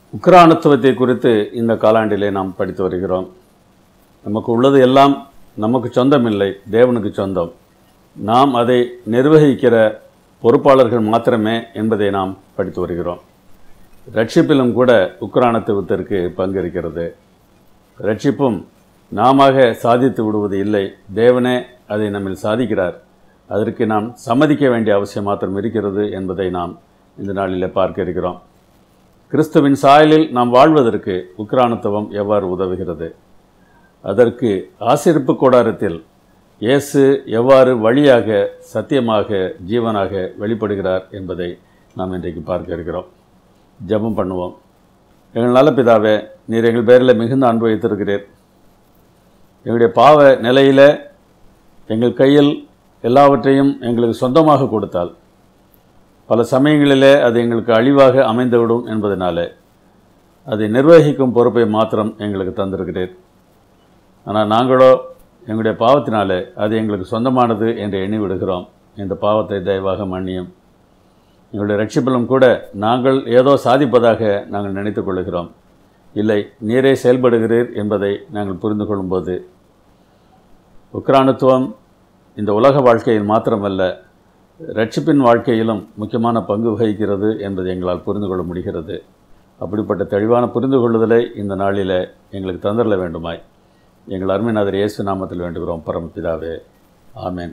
உக்ரானத்துவத்தை குறித்து இந்த காலாண்டிலே நாம் படித்து வருகிறோம் நமக்கு உள்ளது எல்லாம் நமக்கு சொந்தமில்லை தேவனுக்கு சொந்தம் நாம் அதை நிர்வகிக்கிற பொறுப்பாளர்கள் மாத்திரமே என்பதை நாம் படித்து வருகிறோம் ரட்சிப்பிலும் கூட உக்ரானத்துவத்திற்கு பங்கு இருக்கிறது ரட்சிப்பும் நாம சாதித்து விடுவது இல்லை தேவனே அதை நம்மில் சாதிக்கிறார் அதற்கு நாம் சம்மதிக்க வேண்டிய அவசியம் மாத்திரம் இருக்கிறது என்பதை நாம் இந்த நாளில் பார்க்க இருக்கிறோம் கிறிஸ்துவின் சாயலில் நாம் வாழ்வதற்கு உக்ரானத்துவம் எவ்வாறு உதவுகிறது அதற்கு ஆசிரிப்பு கூடாரத்தில் இயேசு எவ்வாறு வழியாக சத்தியமாக ஜீவனாக வெளிப்படுகிறார் என்பதை நாம் இன்றைக்கு பார்க்க இருக்கிறோம் ஜெபம் பண்ணுவோம் எங்கள் நல்ல பிதாவே நீர் எங்கள் பேரில் மிகுந்த அன்பு வைத்திருக்கிறீர் எங்களுடைய பாவ நிலையில் எங்கள் கையில் எல்லாவற்றையும் எங்களுக்கு சொந்தமாக கொடுத்தால் பல சமயங்களிலே அது எங்களுக்கு அழிவாக அமைந்துவிடும் என்பதனால அதை நிர்வகிக்கும் பொறுப்பை மாத்திரம் எங்களுக்கு தந்திருக்கிறீர் ஆனால் நாங்களோ எங்களுடைய பாவத்தினாலே அது எங்களுக்கு சொந்தமானது என்று எண்ணி விடுகிறோம் இந்த பாவத்தை தயவாக மன்னியும் எங்களுடைய ரட்சிப்பிலும் கூட நாங்கள் ஏதோ சாதிப்பதாக நாங்கள் நினைத்து கொள்கிறோம் இல்லை நீரே செயல்படுகிறீர் என்பதை நாங்கள் புரிந்து கொள்ளும்போது உக்ரானத்துவம் இந்த உலக வாழ்க்கையில் மாத்திரமல்ல ரட்சிப்பின் வாழ்க்கையிலும் முக்கியமான பங்கு வகிக்கிறது என்பதை எங்களால் புரிந்து கொள்ள முடிகிறது அப்படிப்பட்ட தெளிவான புரிந்து கொள்ளுதலை இந்த நாளில் எங்களுக்கு தந்தரல வேண்டுமாய் எங்கள் அருமைநாதர் இயேசு நாமத்தில் வேண்டுகிறோம் பரமபிதாவே ஆமேன்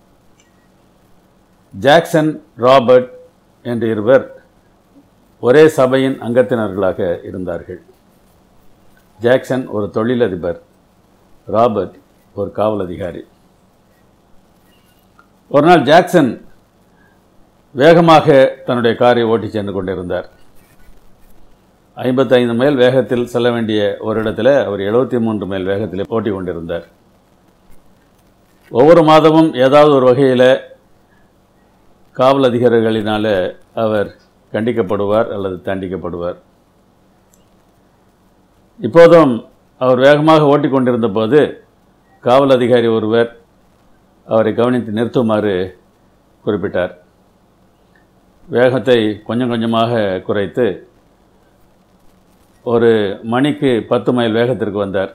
ஜாக்சன் ராபர்ட் என்ற இருவர் ஒரே சபையின் அங்கத்தினர்களாக இருந்தார்கள் ஜாக்சன் ஒரு தொழிலதிபர் ராபர்ட் ஒரு காவல் அதிகாரி ஒரு நாள் ஜாக்சன் வேகமாக தன்னுடைய காரை ஓட்டி சென்று கொண்டிருந்தார் ஐம்பத்தைந்து மைல் வேகத்தில் செல்ல வேண்டிய ஒரு இடத்துல அவர் எழுபத்தி மூன்று மைல் வேகத்தில் ஓட்டி கொண்டிருந்தார் ஒவ்வொரு மாதமும் ஏதாவது ஒரு வகையில் காவல் அதிகாரிகளினால அவர் கண்டிக்கப்படுவார் அல்லது தண்டிக்கப்படுவார் இப்போதும் அவர் வேகமாக ஓட்டி கொண்டிருந்த போது காவல் அதிகாரி ஒருவர் அவரை கவனித்து நிறுத்துமாறு குறிப்பிட்டார் வேகத்தை கொஞ்சம் கொஞ்சமாக குறைத்து ஒரு மணிக்கு பத்து மைல் வேகத்திற்கு வந்தார்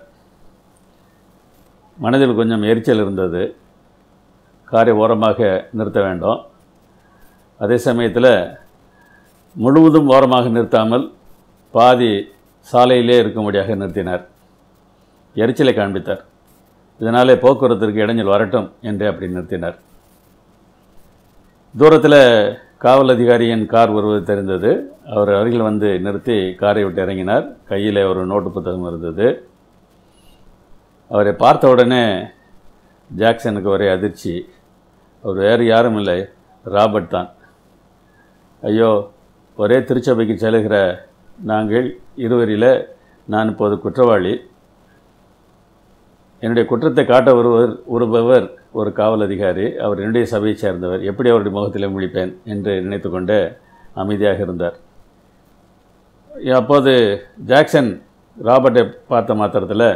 மனதில் கொஞ்சம் எரிச்சல் இருந்தது காரை ஓரமாக நிறுத்த வேண்டும் அதே சமயத்தில் முழுவதும் ஓரமாக நிறுத்தாமல் பாதி சாலையிலே இருக்கும்படியாக நிறுத்தினார் எரிச்சலை காண்பித்தார் இதனாலே போக்குவரத்திற்கு இடைஞ்சல் வரட்டும் என்று அப்படி நிறுத்தினார் தூரத்தில் காவல் அதிகாரியின் கார் வருவது தெரிந்தது அவர் அருகில் வந்து நிறுத்தி காரை விட்டு இறங்கினார் கையில் ஒரு நோட்டு புத்தகம் இருந்தது அவரை பார்த்த உடனே ஜாக்சனுக்கு ஒரே அதிர்ச்சி அவர் வேறு யாரும் இல்லை ராபர்ட் தான் ஐயோ ஒரே திருச்சபைக்கு செல்கிற நாங்கள் இருவரில் நான் இப்போது குற்றவாளி என்னுடைய குற்றத்தை காட்ட வருவர் வருபவர் ஒரு காவல் அதிகாரி அவர் என்னுடைய சபையை சேர்ந்தவர் எப்படி அவருடைய முகத்தில் முழிப்பேன் என்று நினைத்து கொண்டு அமைதியாக இருந்தார் அப்போது ஜாக்சன் ராபர்ட்டை பார்த்த மாத்திரத்தில்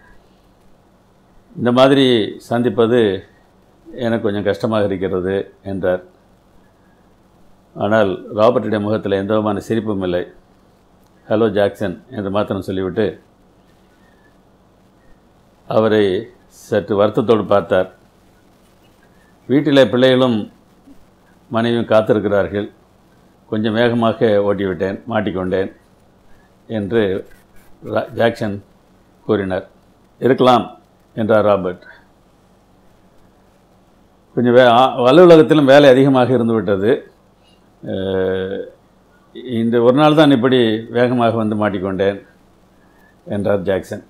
இந்த மாதிரி சந்திப்பது எனக்கு கொஞ்சம் கஷ்டமாக இருக்கிறது என்றார் ஆனால் ராபர்ட்டுடைய முகத்தில் எந்த விதமான சிரிப்பும் இல்லை ஹலோ ஜாக்சன் என்று மாத்திரம் சொல்லிவிட்டு அவரை சற்று வருத்தத்தோடு பார்த்தார் வீட்டில் பிள்ளைகளும் மனைவியும் காத்திருக்கிறார்கள் கொஞ்சம் வேகமாக ஓட்டிவிட்டேன் மாட்டிக்கொண்டேன் என்று ஜாக்சன் கூறினார் இருக்கலாம் என்றார் ராபர்ட் கொஞ்சம் வே அலுவலகத்திலும் வேலை அதிகமாக இருந்துவிட்டது இந்த ஒரு நாள் தான் இப்படி வேகமாக வந்து மாட்டிக்கொண்டேன் என்றார் ஜாக்சன்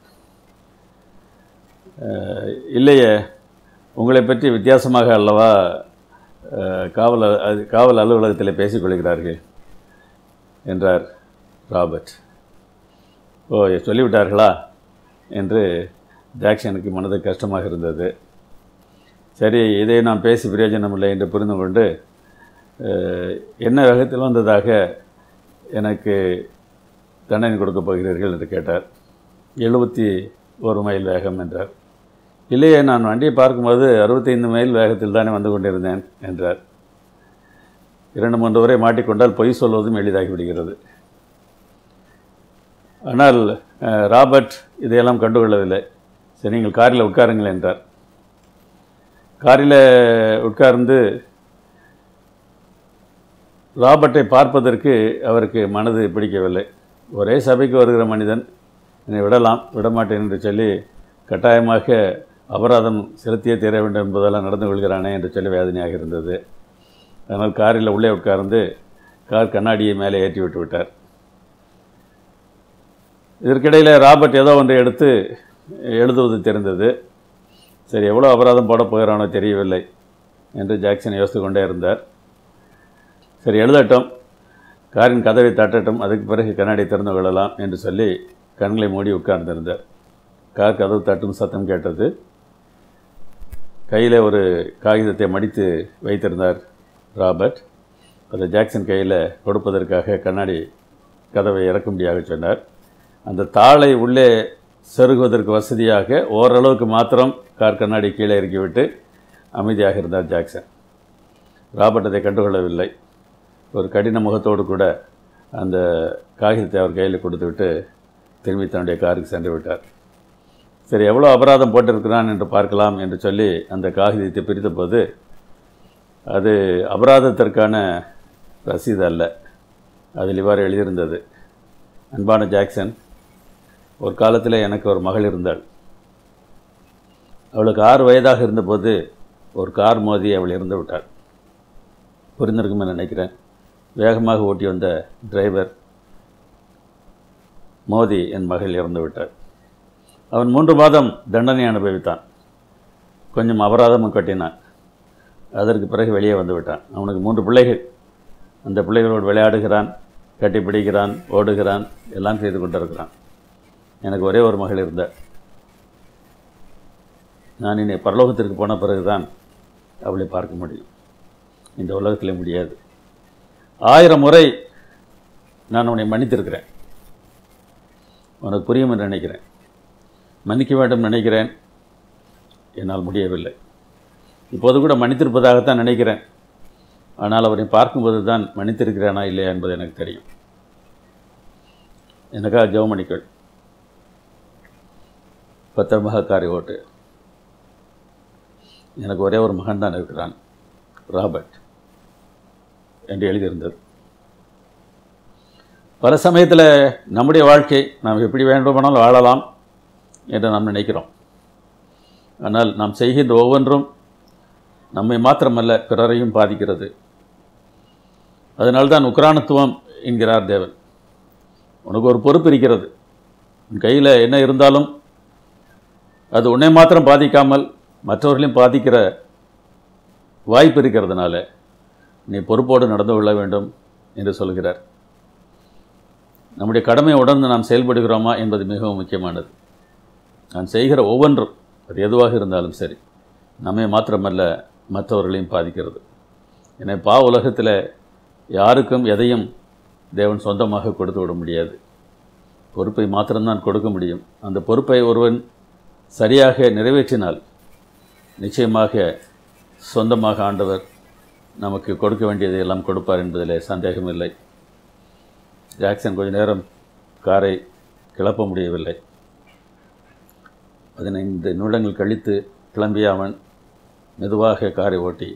இல்லையே உங்களை பற்றி வித்தியாசமாக அல்லவா காவல் காவல் அலுவலகத்தில் பேசிக்கொள்கிறார்கள் என்றார் ராபர்ட் ஓ சொல்லிவிட்டார்களா என்று ஜாக்சனுக்கு மனது கஷ்டமாக இருந்தது சரி இதை நாம் பேசி பிரயோஜனம் இல்லை என்று புரிந்து கொண்டு என்ன வேகத்தில் வந்ததாக எனக்கு தண்டனை கொடுக்கப் போகிறீர்கள் என்று கேட்டார் எழுபத்தி ஒரு மைல் வேகம் என்றார் இல்லையே நான் வண்டியை பார்க்கும்போது அறுபத்தைந்து மைல் வேகத்தில் தானே வந்து கொண்டிருந்தேன் என்றார் இரண்டு மூன்று முறை மாட்டிக்கொண்டால் பொய் சொல்வதும் எளிதாகி விடுகிறது ஆனால் அஹ், ராபர்ட் இதையெல்லாம் கண்டுகொள்ளவில்லை சரி நீங்கள் காரில் உட்காருங்கள் என்றார் காரில் உட்கார்ந்து ராபர்ட்டை பார்ப்பதற்கு அவருக்கு மனது பிடிக்கவில்லை ஒரே சபைக்கு வருகிற மனிதன் என்னை விடலாம் விடமாட்டேன் என்று சொல்லி கட்டாயமாக அபராதம் செலுத்தியே தீர வேண்டும் என்பதெல்லாம் நடந்து கொள்கிறானே என்று சொல்லி வேதனையாக இருந்தது அதனால் காரில் உள்ளே உட்கார்ந்து கார் கண்ணாடியை மேலே ஏற்றி விட்டு விட்டார் இதற்கிடையில் ராபர்ட் ஏதோ ஒன்றை எடுத்து எழுதுவது தெரிந்தது சரி எவ்வளோ அபராதம் போட போகிறானோ தெரியவில்லை என்று ஜாக்சன் யோசித்து கொண்டே இருந்தார் சரி எழுதட்டும் காரின் கதவை தட்டட்டும் அதுக்கு பிறகு கண்ணாடி திறந்து கொள்ளலாம் என்று சொல்லி கண்களை மூடி உட்கார்ந்திருந்தார் கார் கதவு தட்டும் சத்தம் கேட்டது கையில் ஒரு காகிதத்தை மடித்து வைத்திருந்தார் ராபர்ட் அதை ஜாக்சன் கையில் கொடுப்பதற்காக கண்ணாடி கதவை இறக்கும்படியாக சொன்னார் அந்த தாளை உள்ளே செருகுவதற்கு வசதியாக ஓரளவுக்கு மாத்திரம் கார் கண்ணாடி கீழே இறக்கிவிட்டு அமைதியாக இருந்தார் ஜாக்சன் ராபர்ட் அதை கண்டுகொள்ளவில்லை ஒரு கடின முகத்தோடு கூட அந்த காகிதத்தை அவர் கையில் கொடுத்துவிட்டு திரும்பி தன்னுடைய காருக்கு சென்று விட்டார் சரி எவ்வளோ அபராதம் போட்டிருக்கிறான் என்று பார்க்கலாம் என்று சொல்லி அந்த காகிதத்தை பிரித்தபோது அது அபராதத்திற்கான ரசீது அல்ல அதில் இவ்வாறு எழுதியிருந்தது அன்பான ஜாக்சன் ஒரு காலத்தில் எனக்கு ஒரு மகள் இருந்தாள் அவளுக்கு ஆறு வயதாக இருந்தபோது ஒரு கார் மோதி அவள் இறந்து விட்டாள் புரிந்திருக்குமே நினைக்கிறேன் வேகமாக ஓட்டி வந்த டிரைவர் மோதி என் மகள் இறந்து விட்டார் அவன் மூன்று மாதம் தண்டனை அனுபவித்தான் கொஞ்சம் அபராதமும் கட்டினான் அதற்கு பிறகு வெளியே வந்து விட்டான் அவனுக்கு மூன்று பிள்ளைகள் அந்த பிள்ளைகளோடு விளையாடுகிறான் கட்டி பிடிக்கிறான் ஓடுகிறான் எல்லாம் செய்து கொண்டிருக்கிறான் எனக்கு ஒரே ஒரு மகள் இருந்தார் நான் இனி பரலோகத்திற்கு போன பிறகுதான் அவளை பார்க்க முடியும் இந்த உலகத்தில் முடியாது ஆயிரம் முறை நான் உன்னை மன்னித்திருக்கிறேன் உனக்கு புரியும் என்று நினைக்கிறேன் மன்னிக்க வேண்டும் நினைக்கிறேன் என்னால் முடியவில்லை இப்போது கூட மன்னித்திருப்பதாகத்தான் நினைக்கிறேன் ஆனால் அவரை பார்க்கும்போது தான் மன்னித்திருக்கிறேனா இல்லையா என்பது எனக்கு தெரியும் எனக்காக ஜெவமணிக்கள் பத்திரமாக காரை ஓட்டு எனக்கு ஒரே ஒரு மகன் தான் இருக்கிறான் ராபர்ட் என்று எழுதியிருந்தது பல சமயத்தில் நம்முடைய வாழ்க்கை நாம் எப்படி வேண்டுமானாலும் வாழலாம் என்று நாம் நினைக்கிறோம் ஆனால் நாம் செய்கின்ற ஒவ்வொன்றும் நம்மை மாத்திரமல்ல பிறரையும் பாதிக்கிறது அதனால்தான் உக்ரானத்துவம் என்கிறார் தேவன் உனக்கு ஒரு பொறுப்பு இருக்கிறது உன் கையில் என்ன இருந்தாலும் அது உன்னை மாத்திரம் பாதிக்காமல் மற்றவர்களையும் பாதிக்கிற வாய்ப்பு இருக்கிறதுனால நீ பொறுப்போடு நடந்து கொள்ள வேண்டும் என்று சொல்கிறார் நம்முடைய கடமை உணர்ந்து நாம் செயல்படுகிறோமா என்பது மிகவும் முக்கியமானது நான் செய்கிற ஒவ்வொன்றும் அது எதுவாக இருந்தாலும் சரி நம்மை மாத்திரமல்ல மற்றவர்களையும் பாதிக்கிறது எனவே பா உலகத்தில் யாருக்கும் எதையும் தேவன் சொந்தமாக கொடுத்து விட முடியாது பொறுப்பை மாத்திரம்தான் கொடுக்க முடியும் அந்த பொறுப்பை ஒருவன் சரியாக நிறைவேற்றினால் நிச்சயமாக சொந்தமாக ஆண்டவர் நமக்கு கொடுக்க வேண்டியதை எல்லாம் கொடுப்பார் என்பதில் சந்தேகமில்லை ஜாக்சன் கொஞ்ச நேரம் காரை கிளப்ப முடியவில்லை பதினைந்து நிமிடங்கள் கழித்து கிளம்பிய அவன் மெதுவாக காரை ஓட்டி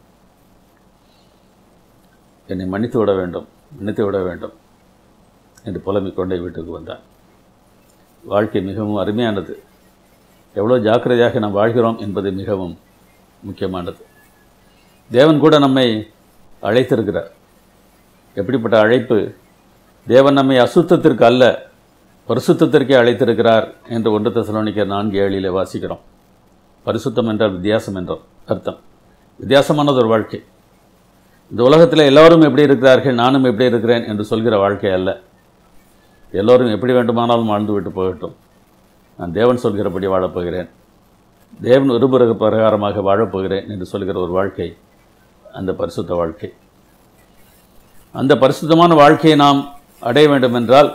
என்னை மன்னித்து விட வேண்டும் மன்னித்து விட வேண்டும் என்று புலம்பிக் கொண்டே வீட்டுக்கு வந்தான் வாழ்க்கை மிகவும் அருமையானது எவ்வளோ ஜாக்கிரதையாக நாம் வாழ்கிறோம் என்பது மிகவும் முக்கியமானது தேவன் கூட நம்மை அழைத்திருக்கிறார் எப்படிப்பட்ட அழைப்பு தேவன் நம்மை அசுத்தத்திற்கு அல்ல பரிசுத்தத்திற்கே அழைத்திருக்கிறார் என்று ஒன்று தசலோனிக்கர் நான்கு ஏழிலே வாசிக்கிறோம் பரிசுத்தம் என்றால் வித்தியாசம் என்றால் அர்த்தம் வித்தியாசமானது ஒரு வாழ்க்கை இந்த உலகத்தில் எல்லோரும் எப்படி இருக்கிறார்கள் நானும் எப்படி இருக்கிறேன் என்று சொல்கிற வாழ்க்கை அல்ல எல்லோரும் எப்படி வேண்டுமானாலும் வாழ்ந்து விட்டு போகட்டும் நான் தேவன் சொல்கிறபடி வாழப்போகிறேன் தேவன் விரும்புகிற பிரகாரமாக வாழப்போகிறேன் என்று சொல்கிற ஒரு வாழ்க்கை அந்த பரிசுத்த வாழ்க்கை அந்த பரிசுத்தமான வாழ்க்கையை நாம் அடைய வேண்டுமென்றால்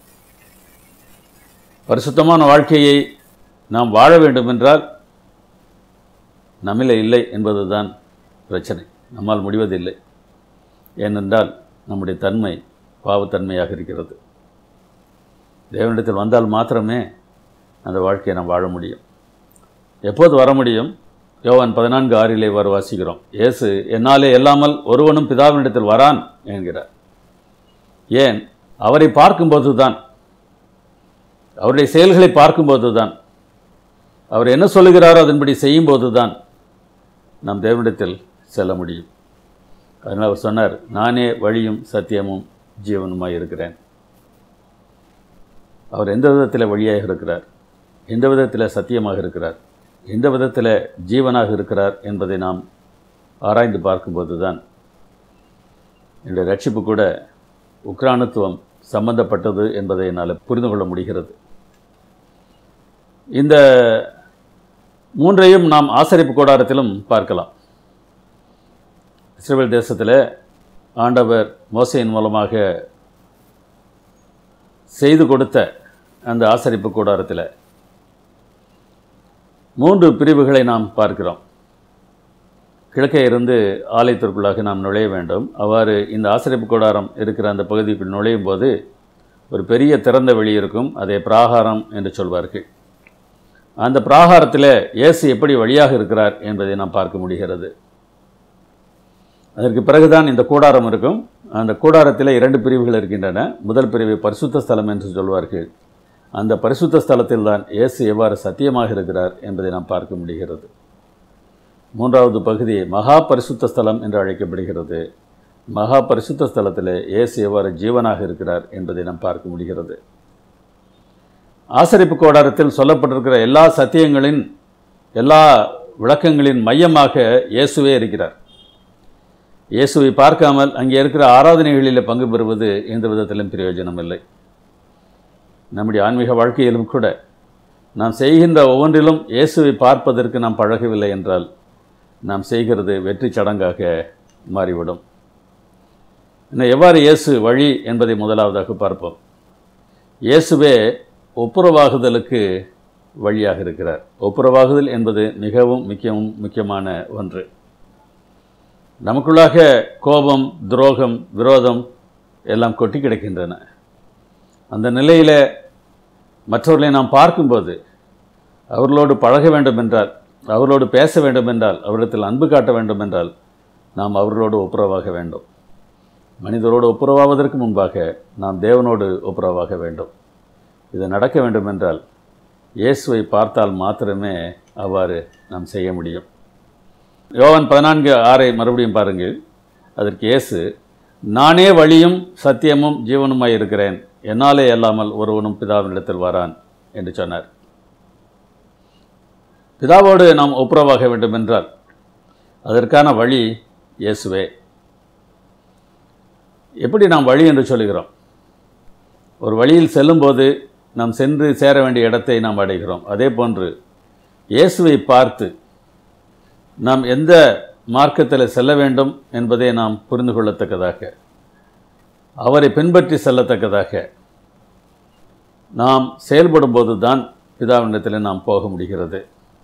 பரிசுத்தமான வாழ்க்கையை நாம் வாழ வேண்டுமென்றால் நம்மில் இல்லை என்பதுதான் பிரச்சனை நம்மால் முடிவதில்லை ஏனென்றால் நம்முடைய தன்மை பாவத்தன்மையாக இருக்கிறது தேவனிடத்தில் வந்தால் மாத்திரமே அந்த வாழ்க்கையை நாம் வாழ முடியும் எப்போது வர முடியும் யோவான் பதினான்கு ஆறிலே வர வாசிக்கிறோம் இயேசு என்னாலே இல்லாமல் ஒருவனும் பிதாவினிடத்தில் வரான் என்கிறார் ஏன் அவரை பார்க்கும்போது தான் அவருடைய செயல்களை பார்க்கும்போது தான் அவர் என்ன சொல்லுகிறாரோ அதன்படி செய்யும்போது தான் நாம் தேவனிடத்தில் செல்ல முடியும் அதனால் அவர் சொன்னார் நானே வழியும் சத்தியமும் ஜீவனுமாய் இருக்கிறேன் அவர் எந்த விதத்தில் வழியாக இருக்கிறார் எந்த விதத்தில் சத்தியமாக இருக்கிறார் எந்த விதத்தில் ஜீவனாக இருக்கிறார் என்பதை நாம் ஆராய்ந்து பார்க்கும்போது தான் என்னுடைய ரட்சிப்பு கூட உக்ரானுத்துவம் சம்பந்தப்பட்டது என்பதை என்னால் புரிந்து கொள்ள முடிகிறது இந்த மூன்றையும் நாம் ஆசரிப்பு கூடாரத்திலும் பார்க்கலாம் இஸ்ரேல் தேசத்தில் ஆண்டவர் மோசையின் மூலமாக செய்து கொடுத்த அந்த ஆசரிப்பு கூடாரத்தில் மூன்று பிரிவுகளை நாம் பார்க்கிறோம் கிழக்கே இருந்து ஆலயத்திற்குள்ளாக நாம் நுழைய வேண்டும் அவ்வாறு இந்த ஆசிரியப்பு கூடாரம் இருக்கிற அந்த பகுதிக்குள் நுழையும் போது ஒரு பெரிய திறந்த வெளி இருக்கும் அதை பிராகாரம் என்று சொல்வார்கள் அந்த பிராகாரத்தில் இயேசு எப்படி வழியாக இருக்கிறார் என்பதை நாம் பார்க்க முடிகிறது அதற்கு பிறகுதான் இந்த கூடாரம் இருக்கும் அந்த கூடாரத்தில் இரண்டு பிரிவுகள் இருக்கின்றன முதல் பிரிவு பரிசுத்த ஸ்தலம் என்று சொல்வார்கள் அந்த பரிசுத்த ஸ்தலத்தில் தான் இயேசு எவ்வாறு சத்தியமாக இருக்கிறார் என்பதை நாம் பார்க்க முடிகிறது மூன்றாவது பகுதி மகா பரிசுத்த ஸ்தலம் என்று அழைக்கப்படுகிறது மகா பரிசுத்த ஸ்தலத்தில் இயேசு எவ்வாறு ஜீவனாக இருக்கிறார் என்பதை நாம் பார்க்க முடிகிறது ஆசரிப்பு கோடாரத்தில் சொல்லப்பட்டிருக்கிற எல்லா சத்தியங்களின் எல்லா விளக்கங்களின் மையமாக இயேசுவே இருக்கிறார் இயேசுவை பார்க்காமல் அங்கே இருக்கிற ஆராதனைகளில் பங்கு பெறுவது எந்த விதத்திலும் பிரயோஜனம் இல்லை நம்முடைய ஆன்மீக வாழ்க்கையிலும் கூட நாம் செய்கின்ற ஒவ்வொன்றிலும் இயேசுவை பார்ப்பதற்கு நாம் பழகவில்லை என்றால் நாம் செய்கிறது வெற்றி சடங்காக மாறிவிடும் இன்னும் எவ்வாறு இயேசு வழி என்பதை முதலாவதாக பார்ப்போம் இயேசுவே ஒப்புரவாகுதலுக்கு வழியாக இருக்கிறார் ஒப்புரவாகுதல் என்பது மிகவும் முக்கியமும் முக்கியமான ஒன்று நமக்குள்ளாக கோபம் துரோகம் விரோதம் எல்லாம் கொட்டி கிடக்கின்றன அந்த நிலையில் மற்றவர்களை நாம் பார்க்கும்போது அவர்களோடு பழக வேண்டும் என்றால் அவர்களோடு பேச வேண்டும் என்றால் அவரிடத்தில் அன்பு காட்ட வேண்டும் என்றால் நாம் அவர்களோடு ஒப்புரவாக வேண்டும் மனிதரோடு ஒப்புரவாவதற்கு முன்பாக நாம் தேவனோடு ஒப்புரவாக வேண்டும் இது நடக்க வேண்டும் என்றால் இயேசுவை பார்த்தால் மாத்திரமே அவ்வாறு நாம் செய்ய முடியும் யோவான் பதினான்கு ஆறை மறுபடியும் பாருங்கள் அதற்கு இயேசு நானே வழியும் சத்தியமும் ஜீவனுமாய் இருக்கிறேன் என்னாலே அல்லாமல் ஒருவனும் பிதாவினிடத்தில் வரான் என்று சொன்னார் பிதாவோடு நாம் ஒப்புரவாக வேண்டும் என்றால் அதற்கான வழி இயேசுவே எப்படி நாம் வழி என்று சொல்லுகிறோம் ஒரு வழியில் செல்லும்போது நாம் சென்று சேர வேண்டிய இடத்தை நாம் அடைகிறோம் அதே போன்று இயேசுவை பார்த்து நாம் எந்த மார்க்கத்தில் செல்ல வேண்டும் என்பதை நாம் புரிந்து கொள்ளத்தக்கதாக அவரை பின்பற்றி செல்லத்தக்கதாக நாம் செயல்படும்போது தான் பிதாவினிடத்தில் நாம் போக முடிகிறது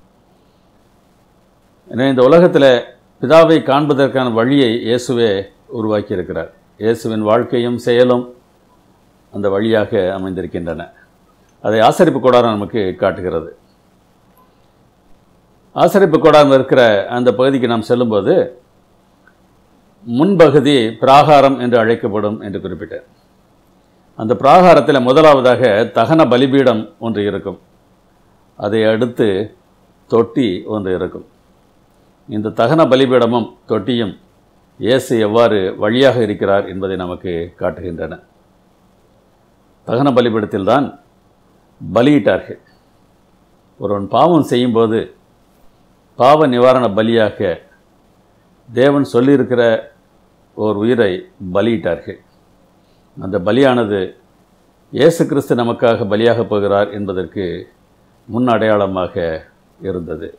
எனவே இந்த உலகத்தில் பிதாவை காண்பதற்கான வழியை இயேசுவே உருவாக்கியிருக்கிறார் இயேசுவின் வாழ்க்கையும் செயலும் அந்த வழியாக அமைந்திருக்கின்றன அதை ஆசரிப்பு கூடாரம் நமக்கு காட்டுகிறது ஆசரிப்பு கூடாரம் இருக்கிற அந்த பகுதிக்கு நாம் செல்லும்போது முன்பகுதி பிராகாரம் என்று அழைக்கப்படும் என்று குறிப்பிட்டார் அந்த பிராகாரத்தில் முதலாவதாக தகன பலிபீடம் ஒன்று இருக்கும் அதை அடுத்து தொட்டி ஒன்று இருக்கும் இந்த தகன பலிபீடமும் தொட்டியும் இயேசு எவ்வாறு வழியாக இருக்கிறார் என்பதை நமக்கு காட்டுகின்றன தகன பலிபீடத்தில்தான் பலியிட்டார்கள் ஒருவன் பாவம் செய்யும்போது பாவ நிவாரண பலியாக தேவன் சொல்லியிருக்கிற ஓர் உயிரை பலியிட்டார்கள் அந்த பலியானது இயேசு கிறிஸ்து நமக்காக பலியாக போகிறார் என்பதற்கு முன் அடையாளமாக இருந்தது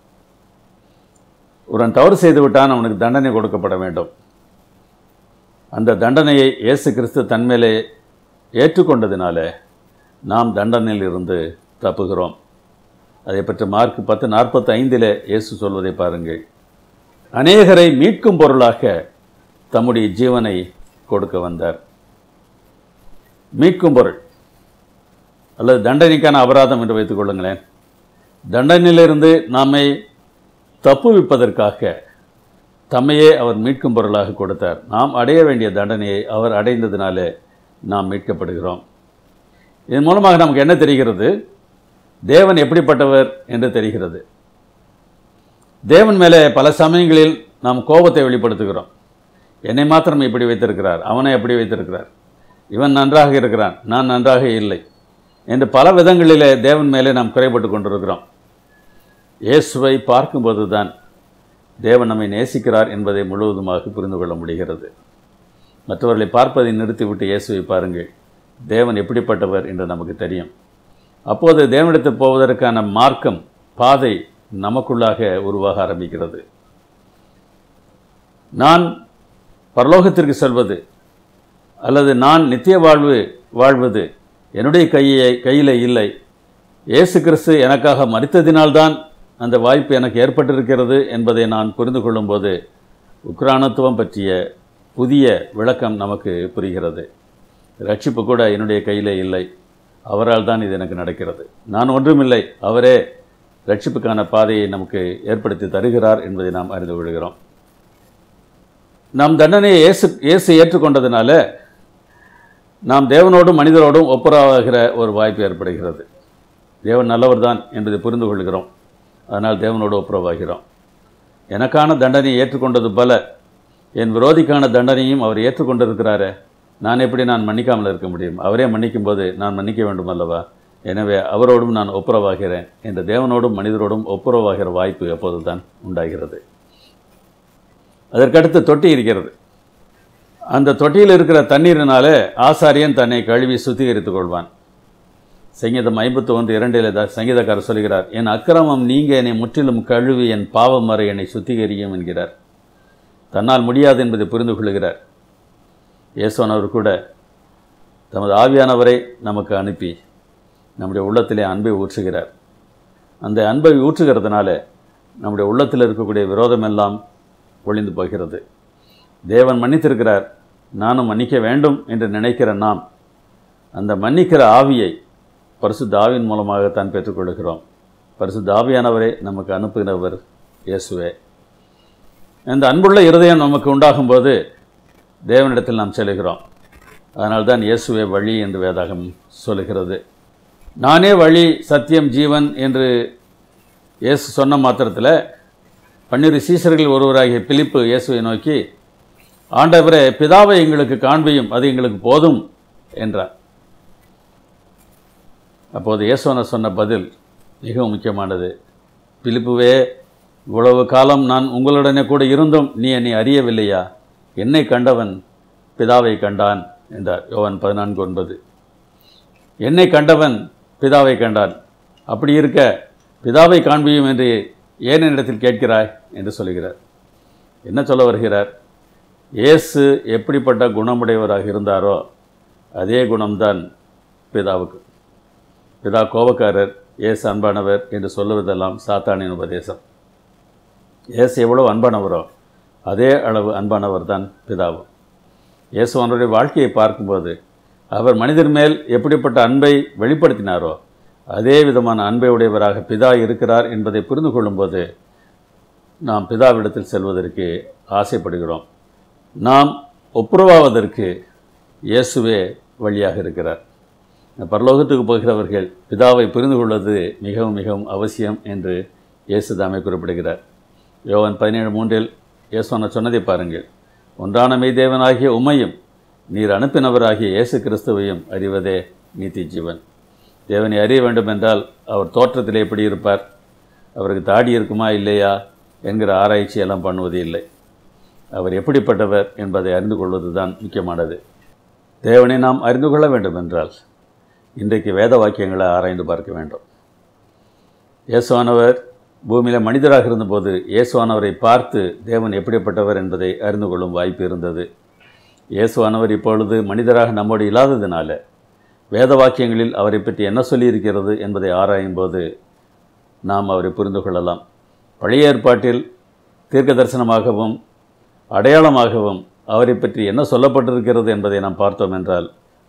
ஒருவன் தவறு செய்து விட்டான் அவனுக்கு தண்டனை கொடுக்கப்பட வேண்டும் அந்த தண்டனையை இயேசு கிறிஸ்து தன்மேலே ஏற்றுக்கொண்டதினால நாம் தண்டனையில் இருந்து தப்புகிறோம் அதை பற்றி மார்க் பத்து நாற்பத்தி ஐந்தில் இயேசு சொல்வதை பாருங்கள் அநேகரை மீட்கும் பொருளாக தம்முடைய ஜீவனை கொடுக்க வந்தார் மீட்கும் பொருள் அல்லது தண்டனைக்கான அபராதம் என்று வைத்துக் கொள்ளுங்களேன் தண்டனையிலிருந்து நம்மை தப்புவிப்பதற்காக தம்மையே அவர் மீட்கும் பொருளாக கொடுத்தார் நாம் அடைய வேண்டிய தண்டனையை அவர் அடைந்ததினாலே நாம் மீட்கப்படுகிறோம் இதன் மூலமாக நமக்கு என்ன தெரிகிறது தேவன் எப்படிப்பட்டவர் என்று தெரிகிறது தேவன் மேலே பல சமயங்களில் நாம் கோபத்தை வெளிப்படுத்துகிறோம் என்னை மாத்திரம் இப்படி வைத்திருக்கிறார் அவனை எப்படி வைத்திருக்கிறார் இவன் நன்றாக இருக்கிறான் நான் நன்றாக இல்லை என்று பல விதங்களிலே தேவன் மேலே நாம் குறைபட்டு கொண்டிருக்கிறோம் இயேசுவை பார்க்கும்போது தான் தேவன் நம்மை நேசிக்கிறார் என்பதை முழுவதுமாக புரிந்து கொள்ள முடிகிறது மற்றவர்களை பார்ப்பதை நிறுத்திவிட்டு இயேசுவை பாருங்கள் தேவன் எப்படிப்பட்டவர் என்று நமக்கு தெரியும் அப்போது தேவனிடத்தில் போவதற்கான மார்க்கம் பாதை நமக்குள்ளாக உருவாக ஆரம்பிக்கிறது நான் பரலோகத்திற்கு செல்வது அல்லது நான் நித்திய வாழ்வு வாழ்வது என்னுடைய கையை கையில் இல்லை இயேசு கிறிஸ்து எனக்காக மறித்ததினால்தான் அந்த வாய்ப்பு எனக்கு ஏற்பட்டிருக்கிறது என்பதை நான் புரிந்து கொள்ளும்போது உக்ரானத்துவம் பற்றிய புதிய விளக்கம் நமக்கு புரிகிறது ரட்சிப்பு கூட என்னுடைய கையிலே இல்லை அவரால் தான் இது எனக்கு நடக்கிறது நான் ஒன்றுமில்லை அவரே ரட்சிப்புக்கான பாதையை நமக்கு ஏற்படுத்தி தருகிறார் என்பதை நாம் அறிந்து கொள்கிறோம் நம் தண்டனையை இயேசு இயேசு ஏற்றுக்கொண்டதுனால நாம் தேவனோடும் மனிதரோடும் ஒப்புரவாகிற ஒரு வாய்ப்பு ஏற்படுகிறது தேவன் நல்லவர் தான் என்பதை புரிந்து கொள்கிறோம் அதனால் தேவனோடு ஒப்புரவாகிறோம் எனக்கான தண்டனையை ஏற்றுக்கொண்டது பல என் விரோதிக்கான தண்டனையும் அவர் ஏற்றுக்கொண்டிருக்கிறாரே நான் எப்படி நான் மன்னிக்காமல் இருக்க முடியும் அவரே மன்னிக்கும் போது நான் மன்னிக்க வேண்டும் அல்லவா எனவே அவரோடும் நான் ஒப்புரவாகிறேன் என்ற தேவனோடும் மனிதரோடும் ஒப்புரவாகிற வாய்ப்பு எப்போது தான் உண்டாகிறது அதற்கடுத்து தொட்டி இருக்கிறது அந்த தொட்டியில் இருக்கிற தண்ணீரினாலே ஆசாரியன் தன்னை கழுவி சுத்திகரித்துக் கொள்வான் சங்கீதம் ஐம்பத்தி ஒன்று இரண்டில் த- சங்கீதக்காரர் சொல்கிறார் என் அக்கிரமம் நீங்க என்னை முற்றிலும் கழுவி என் பாவம் வரை என்னை சுத்திகரியும் என்கிறார் தன்னால் முடியாது என்பதை புரிந்து கொள்கிறார் இயேசுவானவர் கூட தமது ஆவியானவரை நமக்கு அனுப்பி நம்முடைய உள்ளத்திலே அன்பை ஊற்றுகிறார் அந்த அன்பை ஊற்றுகிறதுனால நம்முடைய உள்ளத்தில் இருக்கக்கூடிய விரோதமெல்லாம் ஒளிந்து போகிறது தேவன் மன்னித்திருக்கிறார் நானும் மன்னிக்க வேண்டும் என்று நினைக்கிற நாம் அந்த மன்னிக்கிற ஆவியை பரிசுத்த ஆவியின் மூலமாகத்தான் பெற்றுக்கொள்கிறோம் பரிசுத்த ஆவியானவரே நமக்கு அனுப்புகிறவர் இயேசுவே இந்த அன்புள்ள இருதயம் நமக்கு உண்டாகும்போது தேவனிடத்தில் நாம் செல்கிறோம் அதனால்தான் இயேசுவே வழி என்று வேதாகம் சொல்லுகிறது நானே வழி சத்தியம் ஜீவன் என்று இயேசு சொன்ன மாத்திரத்தில் பன்னிரு சீசர்களில் ஒருவராகிய பிலிப்பு இயேசுவை நோக்கி ஆண்டவரே பிதாவை எங்களுக்கு காண்பியும் அது எங்களுக்கு போதும் என்றார் அப்போது இயேசுவனர் சொன்ன பதில் மிகவும் முக்கியமானது பிலிப்புவே இவ்வளவு காலம் நான் உங்களுடனே கூட இருந்தும் நீ என்னை அறியவில்லையா என்னை கண்டவன் பிதாவை கண்டான் என்றார் யோவான் பதினான்கு ஒன்பது என்னை கண்டவன் பிதாவை கண்டான் அப்படி இருக்க பிதாவை காண்பியும் என்று ஏன் என்னிடத்தில் கேட்கிறாய் என்று சொல்கிறார் என்ன சொல்ல வருகிறார் இயேசு எப்படிப்பட்ட குணமுடையவராக இருந்தாரோ அதே குணம்தான் பிதாவுக்கு பிதா கோபக்காரர் இயேசு அன்பானவர் என்று சொல்லுவதெல்லாம் சாத்தானின் உபதேசம் இயேசு எவ்வளவு அன்பானவரோ அதே அளவு அன்பானவர் தான் பிதாவும் இயேசு அவனுடைய வாழ்க்கையை பார்க்கும்போது அவர் மனிதர் மேல் எப்படிப்பட்ட அன்பை வெளிப்படுத்தினாரோ அதே விதமான அன்பை உடையவராக பிதா இருக்கிறார் என்பதை புரிந்து கொள்ளும்போது நாம் பிதாவிடத்தில் செல்வதற்கு ஆசைப்படுகிறோம் நாம் ஒப்புரவாவதற்கு இயேசுவே வழியாக இருக்கிறார் பரலோகத்துக்கு போகிறவர்கள் பிதாவை புரிந்து கொள்வது மிகவும் மிகவும் அவசியம் என்று இயேசு தாமே குறிப்பிடுகிறார் யோவான் பதினேழு மூன்றில் இயேசுவன சொன்னதை பாருங்கள் ஒன்றான மெய்தேவனாகிய உம்மையும் நீர் அனுப்பினவராகிய இயேசு கிறிஸ்துவையும் அறிவதே நீதி ஜீவன் தேவனை அறிய வேண்டும் என்றால் அவர் தோற்றத்தில் எப்படி இருப்பார் அவருக்கு தாடி இருக்குமா இல்லையா என்கிற ஆராய்ச்சி எல்லாம் பண்ணுவது இல்லை அவர் எப்படிப்பட்டவர் என்பதை அறிந்து கொள்வது தான் முக்கியமானது தேவனை நாம் அறிந்து கொள்ள வேண்டும் என்றால் இன்றைக்கு வேத வாக்கியங்களை ஆராய்ந்து பார்க்க வேண்டும் இயேசுவானவர் பூமியில் மனிதராக இருந்தபோது இயேசுவானவரை பார்த்து தேவன் எப்படிப்பட்டவர் என்பதை அறிந்து கொள்ளும் வாய்ப்பு இருந்தது இயேசுவானவர் இப்பொழுது மனிதராக நம்மோடு இல்லாததினால வேத வாக்கியங்களில் அவரை பற்றி என்ன சொல்லியிருக்கிறது என்பதை ஆராயும் போது நாம் அவரை புரிந்து கொள்ளலாம் பழைய ஏற்பாட்டில் தீர்க்க தரிசனமாகவும் அடையாளமாகவும் அவரை பற்றி என்ன சொல்லப்பட்டிருக்கிறது என்பதை நாம் பார்த்தோம் என்றால்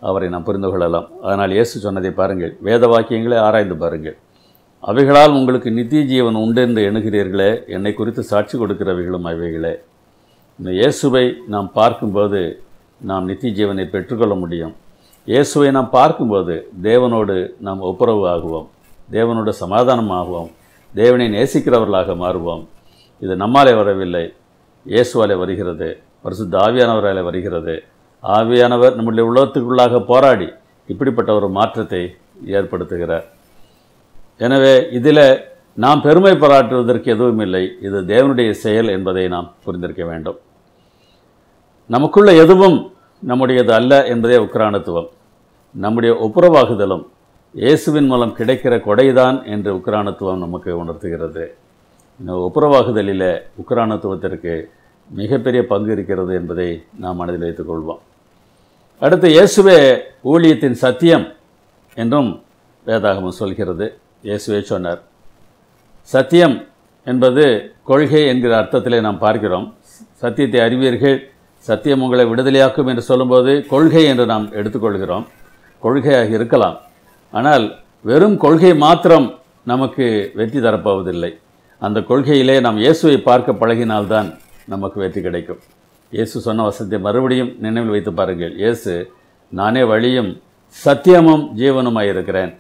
அவரை நாம் புரிந்து கொள்ளலாம் அதனால் இயேசு சொன்னதை பாருங்கள் வேத வாக்கியங்களை ஆராய்ந்து பாருங்கள் அவைகளால் உங்களுக்கு நித்திய ஜீவன் உண்டு என்று எண்ணுகிறீர்களே என்னை குறித்து சாட்சி கொடுக்கிறவைகளும் அவைகளே இந்த இயேசுவை நாம் பார்க்கும்போது நாம் நித்திய ஜீவனை பெற்றுக்கொள்ள முடியும் இயேசுவை நாம் பார்க்கும்போது தேவனோடு நாம் ஒப்புரவு ஆகுவோம் தேவனோடு சமாதானம் ஆகுவோம் தேவனை நேசிக்கிறவர்களாக மாறுவோம் இது நம்மாலே வரவில்லை இயேசுவாலே வருகிறது பரிசுத்த ஆவியானவராலே வருகிறது ஆவியானவர் நம்முடைய உள்ளத்துக்குள்ளாக போராடி இப்படிப்பட்ட ஒரு மாற்றத்தை ஏற்படுத்துகிறார் எனவே இதில் நாம் பெருமை பாராட்டுவதற்கு எதுவும் இல்லை இது தேவனுடைய செயல் என்பதை நாம் புரிந்திருக்க வேண்டும் நமக்குள்ள எதுவும் நம்முடையது அல்ல என்பதே உக்ரானத்துவம் நம்முடைய ஒப்புரவாகுதலும் இயேசுவின் மூலம் கிடைக்கிற கொடைதான் என்று உக்ரானத்துவம் நமக்கு உணர்த்துகிறது இந்த ஒப்புரவாகுதலில் உக்ரானத்துவத்திற்கு மிகப்பெரிய பங்கு இருக்கிறது என்பதை நாம் மனதில் வைத்துக்கொள்வோம் அடுத்து இயேசுவே ஊழியத்தின் சத்தியம் என்றும் வேதாகமம் சொல்கிறது இயேசுவே சொன்னார் சத்தியம் என்பது கொள்கை என்கிற அர்த்தத்திலே நாம் பார்க்கிறோம் சத்தியத்தை அறிவீர்கள் சத்தியம் உங்களை விடுதலையாக்கும் என்று சொல்லும்போது கொள்கை என்று நாம் எடுத்துக்கொள்கிறோம் கொள்கையாக இருக்கலாம் ஆனால் வெறும் கொள்கை மாத்திரம் நமக்கு வெற்றி தரப்போவதில்லை அந்த கொள்கையிலே நாம் இயேசுவை பார்க்க பழகினால்தான் நமக்கு வெற்றி கிடைக்கும் இயேசு சொன்ன வசனத்தை மறுபடியும் நினைவில் வைத்து பாருங்கள் இயேசு நானே வழியும் சத்தியமும் ஜீவனுமாய் இருக்கிறேன்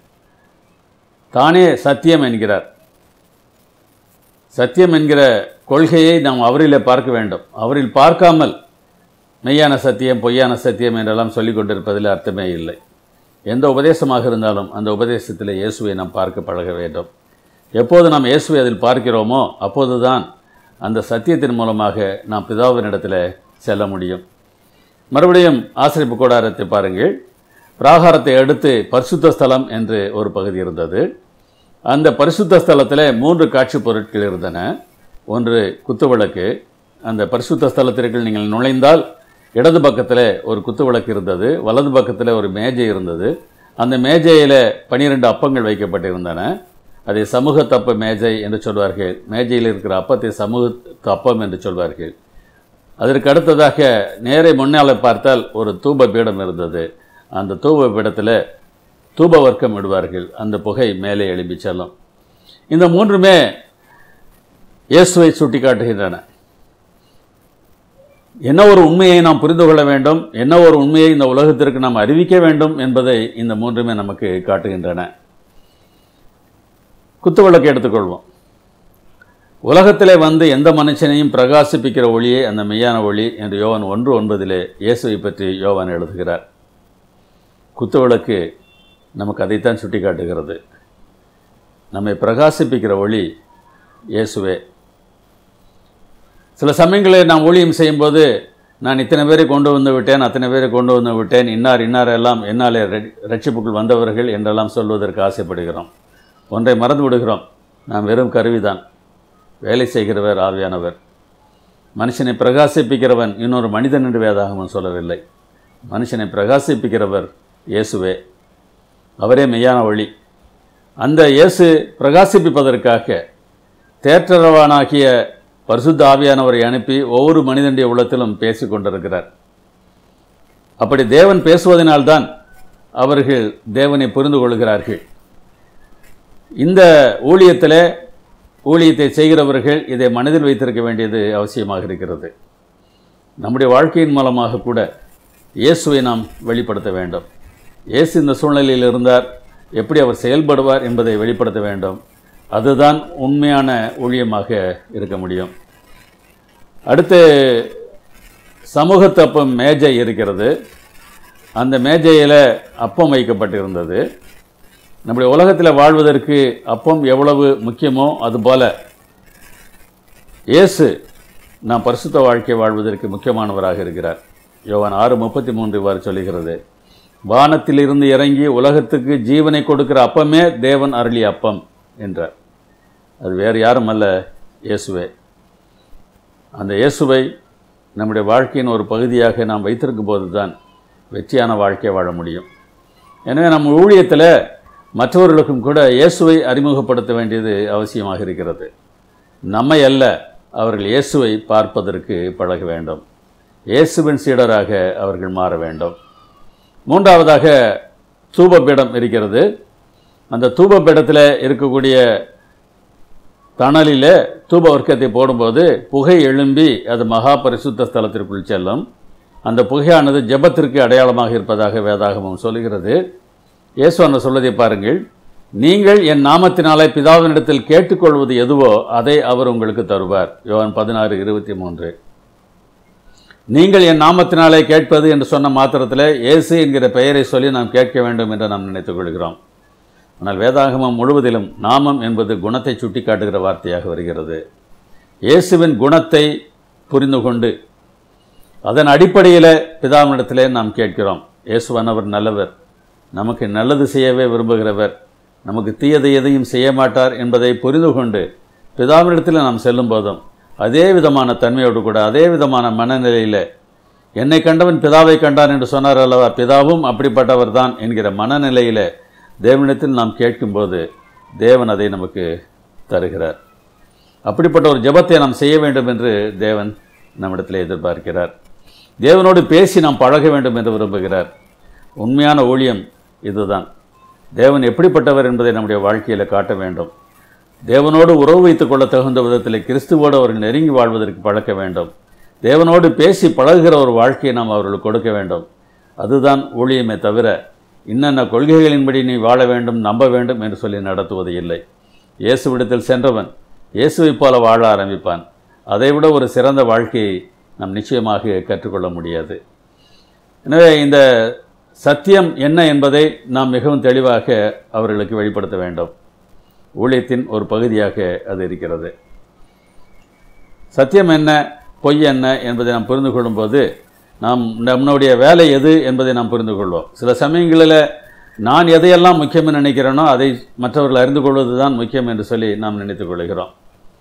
தானே சத்தியம் என்கிறார் சத்தியம் என்கிற கொள்கையை நாம் அவரிலே பார்க்க வேண்டும் அவரில் பார்க்காமல் மெய்யான சத்தியம் பொய்யான சத்தியம் என்றெல்லாம் சொல்லிக் கொண்டிருப்பதில் அர்த்தமே இல்லை எந்த உபதேசமாக இருந்தாலும் அந்த உபதேசத்தில் இயேசுவை நாம் பார்க்க பழக வேண்டும் எப்போது நாம் இயேசுவை அதில் பார்க்கிறோமோ அப்போதுதான் அந்த சத்தியத்தின் மூலமாக நாம் பிதாவினிடத்தில் செல்ல முடியும் மறுபடியும் ஆசிரியப்பு கூடாரத்தை பாருங்கள் பிராகாரத்தை அடுத்து பரிசுத்த ஸ்தலம் என்று ஒரு பகுதி இருந்தது அந்த பரிசுத்த ஸ்தலத்தில் மூன்று காட்சி பொருட்கள் இருந்தன ஒன்று குத்துவிளக்கு அந்த பரிசுத்த ஸ்தலத்திற்குள் நீங்கள் நுழைந்தால் இடது பக்கத்தில் ஒரு குத்துவிளக்கு இருந்தது வலது பக்கத்தில் ஒரு மேஜை இருந்தது அந்த மேஜையில் பனிரெண்டு அப்பங்கள் வைக்கப்பட்டிருந்தன அதை சமூக தப்ப மேஜை என்று சொல்வார்கள் மேஜையில் இருக்கிற அப்பத்தை சமூக தப்பம் என்று சொல்வார்கள் அதற்கு அடுத்ததாக நேரே முன்னால் பார்த்தால் ஒரு தூப பீடம் இருந்தது அந்த தூப பீடத்தில் தூப வர்க்கம் விடுவார்கள் அந்த புகை மேலே எழும்பி செல்லும் இந்த மூன்றுமே இயேசுவை சுட்டி காட்டுகின்றன என்ன ஒரு உண்மையை நாம் புரிந்து கொள்ள வேண்டும் என்ன ஒரு உண்மையை இந்த உலகத்திற்கு நாம் அறிவிக்க வேண்டும் என்பதை இந்த மூன்றுமே நமக்கு காட்டுகின்றன குத்துவிளக்கு எடுத்துக்கொள்வோம் உலகத்திலே வந்து எந்த மனுஷனையும் பிரகாசிப்பிக்கிற ஒளியே அந்த மெய்யான ஒளி என்று யோவான் ஒன்று ஒன்பதிலே இயேசுவை பற்றி யோவான் எழுதுகிறார் குத்துவிளக்கு நமக்கு அதைத்தான் சுட்டி காட்டுகிறது நம்மை பிரகாசிப்பிக்கிற ஒளி இயேசுவே சில சமயங்களில் நாம் ஊழியம் செய்யும்போது நான் இத்தனை பேரை கொண்டு வந்து விட்டேன் அத்தனை பேரை கொண்டு வந்து விட்டேன் இன்னார் இன்னார் எல்லாம் என்னாலே ரட்சிப்புக்குள் வந்தவர்கள் என்றெல்லாம் சொல்வதற்கு ஆசைப்படுகிறோம் ஒன்றை மறந்து விடுகிறோம் நாம் வெறும் கருவிதான் வேலை செய்கிறவர் ஆவியானவர் மனுஷனை பிரகாசிப்பிக்கிறவன் இன்னொரு மனிதன் என்று வேதாகமம் சொல்லவில்லை மனுஷனை பிரகாசிப்பிக்கிறவர் இயேசுவே அவரே மெய்யான வழி அந்த இயேசு பிரகாசிப்பிப்பதற்காக தேற்றரவானாகிய பரிசுத்த ஆவியானவரை அனுப்பி ஒவ்வொரு மனிதனுடைய உள்ளத்திலும் பேசி கொண்டிருக்கிறார் அப்படி தேவன் பேசுவதனால்தான் அவர்கள் தேவனை புரிந்து கொள்கிறார்கள் இந்த ஊழியத்தில் ஊழியத்தை செய்கிறவர்கள் இதை மனதில் வைத்திருக்க வேண்டியது அவசியமாக இருக்கிறது நம்முடைய வாழ்க்கையின் மூலமாக கூட இயேசுவை நாம் வெளிப்படுத்த வேண்டும் இயேசு இந்த சூழ்நிலையில் இருந்தார் எப்படி அவர் செயல்படுவார் என்பதை வெளிப்படுத்த வேண்டும் அதுதான் உண்மையான ஊழியமாக இருக்க முடியும் அடுத்து சமூகத்தப்பம் மேஜை இருக்கிறது அந்த மேஜையில் அப்பம் வைக்கப்பட்டிருந்தது நம்முடைய உலகத்தில் வாழ்வதற்கு அப்பம் எவ்வளவு முக்கியமோ அதுபோல இயேசு நாம் பரிசுத்த வாழ்க்கை வாழ்வதற்கு முக்கியமானவராக இருக்கிறார் யோவான் ஆறு முப்பத்தி மூன்று இவ்வாறு சொல்லுகிறது வானத்திலிருந்து இறங்கி உலகத்துக்கு ஜீவனை கொடுக்கிற அப்பமே தேவன் அருளிய அப்பம் என்றார் அது வேறு யாரும் அல்ல இயேசுவே அந்த இயேசுவை நம்முடைய வாழ்க்கையின் ஒரு பகுதியாக நாம் வைத்திருக்கும் போது தான் வெற்றியான வாழ்க்கையை வாழ முடியும் எனவே நம்ம ஊழியத்தில் மற்றவர்களுக்கும் கூட இயேசுவை அறிமுகப்படுத்த வேண்டியது அவசியமாக இருக்கிறது நம்மை அல்ல அவர்கள் இயேசுவை பார்ப்பதற்கு பழக வேண்டும் இயேசுவின் சீடராக அவர்கள் மாற வேண்டும் மூன்றாவதாக தூபபீடம் இருக்கிறது அந்த தூபபீடத்தில் இருக்கக்கூடிய தணலிலே தூப வர்க்கத்தை போடும்போது புகை எழும்பி அது மகா பரிசுத்த ஸ்தலத்திற்குள் செல்லும் அந்த புகையானது ஜெபத்திற்கு அடையாளமாக இருப்பதாக வேதாகமம் சொல்கிறது இயேசுவன சொல்வதை பாருங்கள் நீங்கள் என் நாமத்தினாலே பிதாவினிடத்தில் கேட்டுக்கொள்வது எதுவோ அதை அவர் உங்களுக்கு தருவார் யோவான் பதினாறு இருபத்தி மூன்று நீங்கள் என் நாமத்தினாலே கேட்பது என்று சொன்ன மாத்திரத்தில் இயேசு என்கிற பெயரை சொல்லி நாம் கேட்க வேண்டும் என்று நாம் நினைத்துக் கொள்கிறோம் ஆனால் வேதாகமம் முழுவதிலும் நாமம் என்பது குணத்தை சுட்டி காட்டுகிற வார்த்தையாக வருகிறது இயேசுவின் குணத்தை புரிந்து கொண்டு அதன் அடிப்படையில் பிதாவினிடத்திலே நாம் கேட்கிறோம் இயேசுவானவர் நல்லவர் நமக்கு நல்லது செய்யவே விரும்புகிறவர் நமக்கு தீயதை எதையும் செய்ய மாட்டார் என்பதை புரிந்து கொண்டு பிதாவினிடத்தில் நாம் செல்லும் போதும் அதே விதமான தன்மையோடு கூட அதே விதமான மனநிலையில் என்னை கண்டவன் பிதாவை கண்டான் என்று சொன்னார் அல்லவா பிதாவும் அப்படிப்பட்டவர் தான் என்கிற மனநிலையில் தேவனிடத்தில் நாம் கேட்கும்போது தேவன் அதை நமக்கு தருகிறார் அப்படிப்பட்ட ஒரு ஜெபத்தை நாம் செய்ய வேண்டும் என்று தேவன் நம்மிடத்தில் எதிர்பார்க்கிறார் தேவனோடு பேசி நாம் பழக வேண்டும் என்று விரும்புகிறார் உண்மையான ஊழியம் இதுதான் தேவன் எப்படிப்பட்டவர் என்பதை நம்முடைய வாழ்க்கையில் காட்ட வேண்டும் தேவனோடு உறவு வைத்துக் கொள்ள தகுந்த விதத்தில் கிறிஸ்துவோடு அவர்கள் நெருங்கி வாழ்வதற்கு பழக்க வேண்டும் தேவனோடு பேசி பழகுகிற ஒரு வாழ்க்கையை நாம் அவர்களுக்கு கொடுக்க வேண்டும் அதுதான் ஊழியமே தவிர இன்னென்ன கொள்கைகளின்படி நீ வாழ வேண்டும் நம்ப வேண்டும் என்று சொல்லி நடத்துவது இல்லை இயேசுவிடத்தில் சென்றவன் இயேசுவைப் போல வாழ ஆரம்பிப்பான் அதைவிட ஒரு சிறந்த வாழ்க்கையை நாம் நிச்சயமாக கற்றுக்கொள்ள முடியாது எனவே இந்த சத்தியம் என்ன என்பதை நாம் மிகவும் தெளிவாக அவர்களுக்கு வெளிப்படுத்த வேண்டும் ஊழியத்தின் ஒரு பகுதியாக அது இருக்கிறது சத்தியம் என்ன பொய் என்ன என்பதை நாம் புரிந்து கொள்ளும்போது நாம் நம்முடைய வேலை எது என்பதை நாம் புரிந்து கொள்வோம் சில சமயங்களில் நான் எதையெல்லாம் முக்கியம் என்று நினைக்கிறேனோ அதை மற்றவர்கள் அறிந்து கொள்வது தான் முக்கியம் என்று சொல்லி நாம் நினைத்துக் கொள்கிறோம்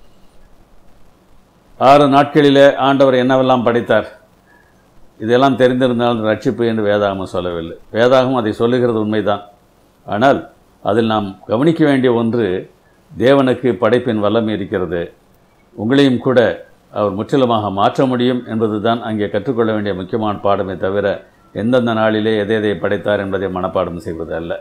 ஆறு நாட்களிலே ஆண்டவர் என்னவெல்லாம் படைத்தார் இதெல்லாம் தெரிந்திருந்தால் ரட்சிப்பு என்று வேதாகமம் சொல்லவில்லை வேதாகம் அதை சொல்லுகிறது உண்மைதான் ஆனால் அதில் நாம் கவனிக்க வேண்டிய ஒன்று தேவனுக்கு படைப்பின் வல்லமை இருக்கிறது உங்களையும் கூட அவர் முற்றிலுமாக மாற்ற முடியும் என்பதுதான் அங்கே கற்றுக்கொள்ள வேண்டிய முக்கியமான பாடமே தவிர எந்தெந்த நாளிலே எதை எதை படைத்தார் என்பதை மனப்பாடம் செய்வது அல்ல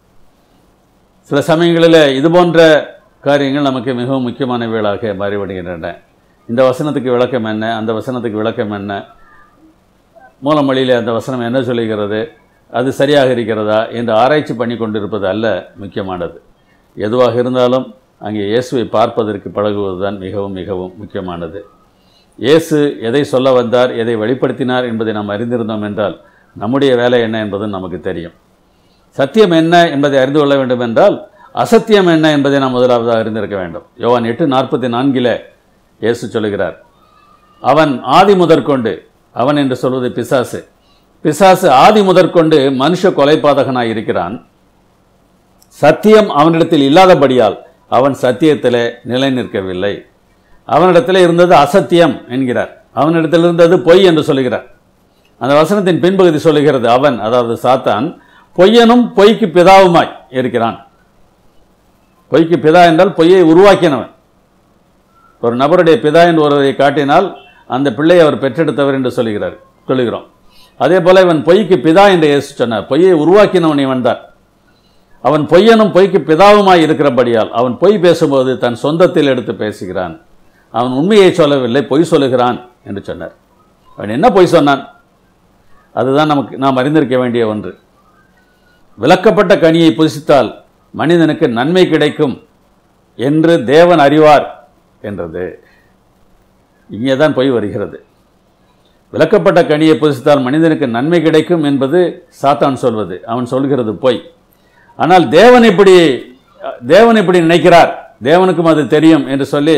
சில சமயங்களில் இது போன்ற காரியங்கள் நமக்கு மிகவும் முக்கியமானவைகளாக மாறிவிடுகின்றன இந்த வசனத்துக்கு விளக்கம் என்ன அந்த வசனத்துக்கு விளக்கம் என்ன மூலமொழியில் அந்த வசனம் என்ன சொல்லுகிறது அது சரியாக இருக்கிறதா என்று ஆராய்ச்சி பண்ணி கொண்டிருப்பது அல்ல முக்கியமானது எதுவாக இருந்தாலும் அங்கே இயேசுவை பார்ப்பதற்கு பழகுவதுதான் மிகவும் மிகவும் முக்கியமானது இயேசு எதை சொல்ல வந்தார் எதை வெளிப்படுத்தினார் என்பதை நாம் அறிந்திருந்தோம் என்றால் நம்முடைய வேலை என்ன என்பதும் நமக்கு தெரியும் சத்தியம் என்ன என்பதை அறிந்து கொள்ள வேண்டும் என்றால் அசத்தியம் என்ன என்பதை நாம் முதலாவதாக அறிந்திருக்க வேண்டும் யோவான் எட்டு நாற்பத்தி நான்கில் இயேசு சொல்லுகிறார் அவன் ஆதி முதற்கொண்டு அவன் என்று சொல்வது பிசாசு பிசாசு ஆதி முதற்கொண்டு மனுஷ கொலைபாதகனாய் இருக்கிறான் சத்தியம் அவனிடத்தில் இல்லாதபடியால் அவன் சத்தியத்தில் நிலை நிற்கவில்லை அவனிடத்தில் இருந்தது அசத்தியம் என்கிறார் அவனிடத்தில் இருந்தது பொய் என்று சொல்லுகிறார் அந்த வசனத்தின் பின்பகுதி சொல்லுகிறது அவன் அதாவது சாத்தான் பொய்யனும் பொய்க்கு பிதாவுமாய் இருக்கிறான் பொய்க்கு பிதா என்றால் பொய்யை உருவாக்கினவன் ஒரு நபருடைய பிதா என்று ஒருவரை காட்டினால் அந்த பிள்ளை அவர் பெற்றெடுத்தவர் என்று சொல்லுகிறார் சொல்லுகிறோம் அதே போல இவன் பொய்க்கு பிதா என்று இயேசு சொன்னார் பொய்யை உருவாக்கினவன் இவன் தான் அவன் பொய்யனும் பொய்க்கு பிதாவுமாய் இருக்கிறபடியால் அவன் பொய் பேசும்போது தன் சொந்தத்தில் எடுத்து பேசுகிறான் அவன் உண்மையை சொல்லவில்லை பொய் சொல்லுகிறான் என்று சொன்னார் அவன் என்ன பொய் சொன்னான் அதுதான் நமக்கு நாம் அறிந்திருக்க வேண்டிய ஒன்று விளக்கப்பட்ட கனியை புசித்தால் மனிதனுக்கு நன்மை கிடைக்கும் என்று தேவன் அறிவார் என்றது இங்கே தான் பொய் வருகிறது விளக்கப்பட்ட கனியை புசித்தால் மனிதனுக்கு நன்மை கிடைக்கும் என்பது சாத்தான் சொல்வது அவன் சொல்கிறது பொய் ஆனால் தேவன் இப்படி தேவன் இப்படி நினைக்கிறார் தேவனுக்கும் அது தெரியும் என்று சொல்லி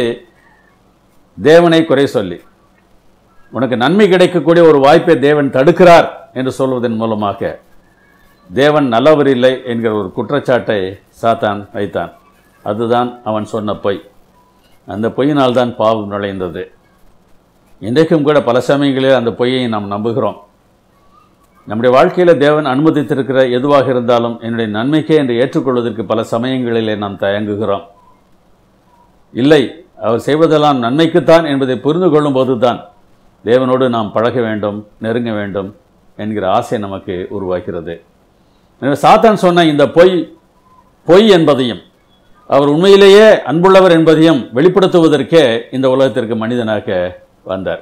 தேவனை குறை சொல்லி உனக்கு நன்மை கிடைக்கக்கூடிய ஒரு வாய்ப்பை தேவன் தடுக்கிறார் என்று சொல்வதன் மூலமாக தேவன் நல்லவர் இல்லை என்கிற ஒரு குற்றச்சாட்டை சாத்தான் வைத்தான் அதுதான் அவன் சொன்ன பொய் அந்த பொய்யினால் தான் பாவம் நுழைந்தது இன்றைக்கும் கூட பல சமயங்களில் அந்த பொய்யை நாம் நம்புகிறோம் நம்முடைய வாழ்க்கையில் தேவன் அனுமதித்திருக்கிற எதுவாக இருந்தாலும் என்னுடைய நன்மைக்கே என்று ஏற்றுக்கொள்வதற்கு பல சமயங்களிலே நாம் தயங்குகிறோம் இல்லை அவர் செய்வதெல்லாம் நன்மைக்குத்தான் என்பதை புரிந்து கொள்ளும்போது தான் தேவனோடு நாம் பழக வேண்டும் நெருங்க வேண்டும் என்கிற ஆசை நமக்கு உருவாகிறது எனவே சாத்தான் சொன்ன இந்த பொய் பொய் என்பதையும் அவர் உண்மையிலேயே அன்புள்ளவர் என்பதையும் வெளிப்படுத்துவதற்கே இந்த உலகத்திற்கு மனிதனாக வந்தார்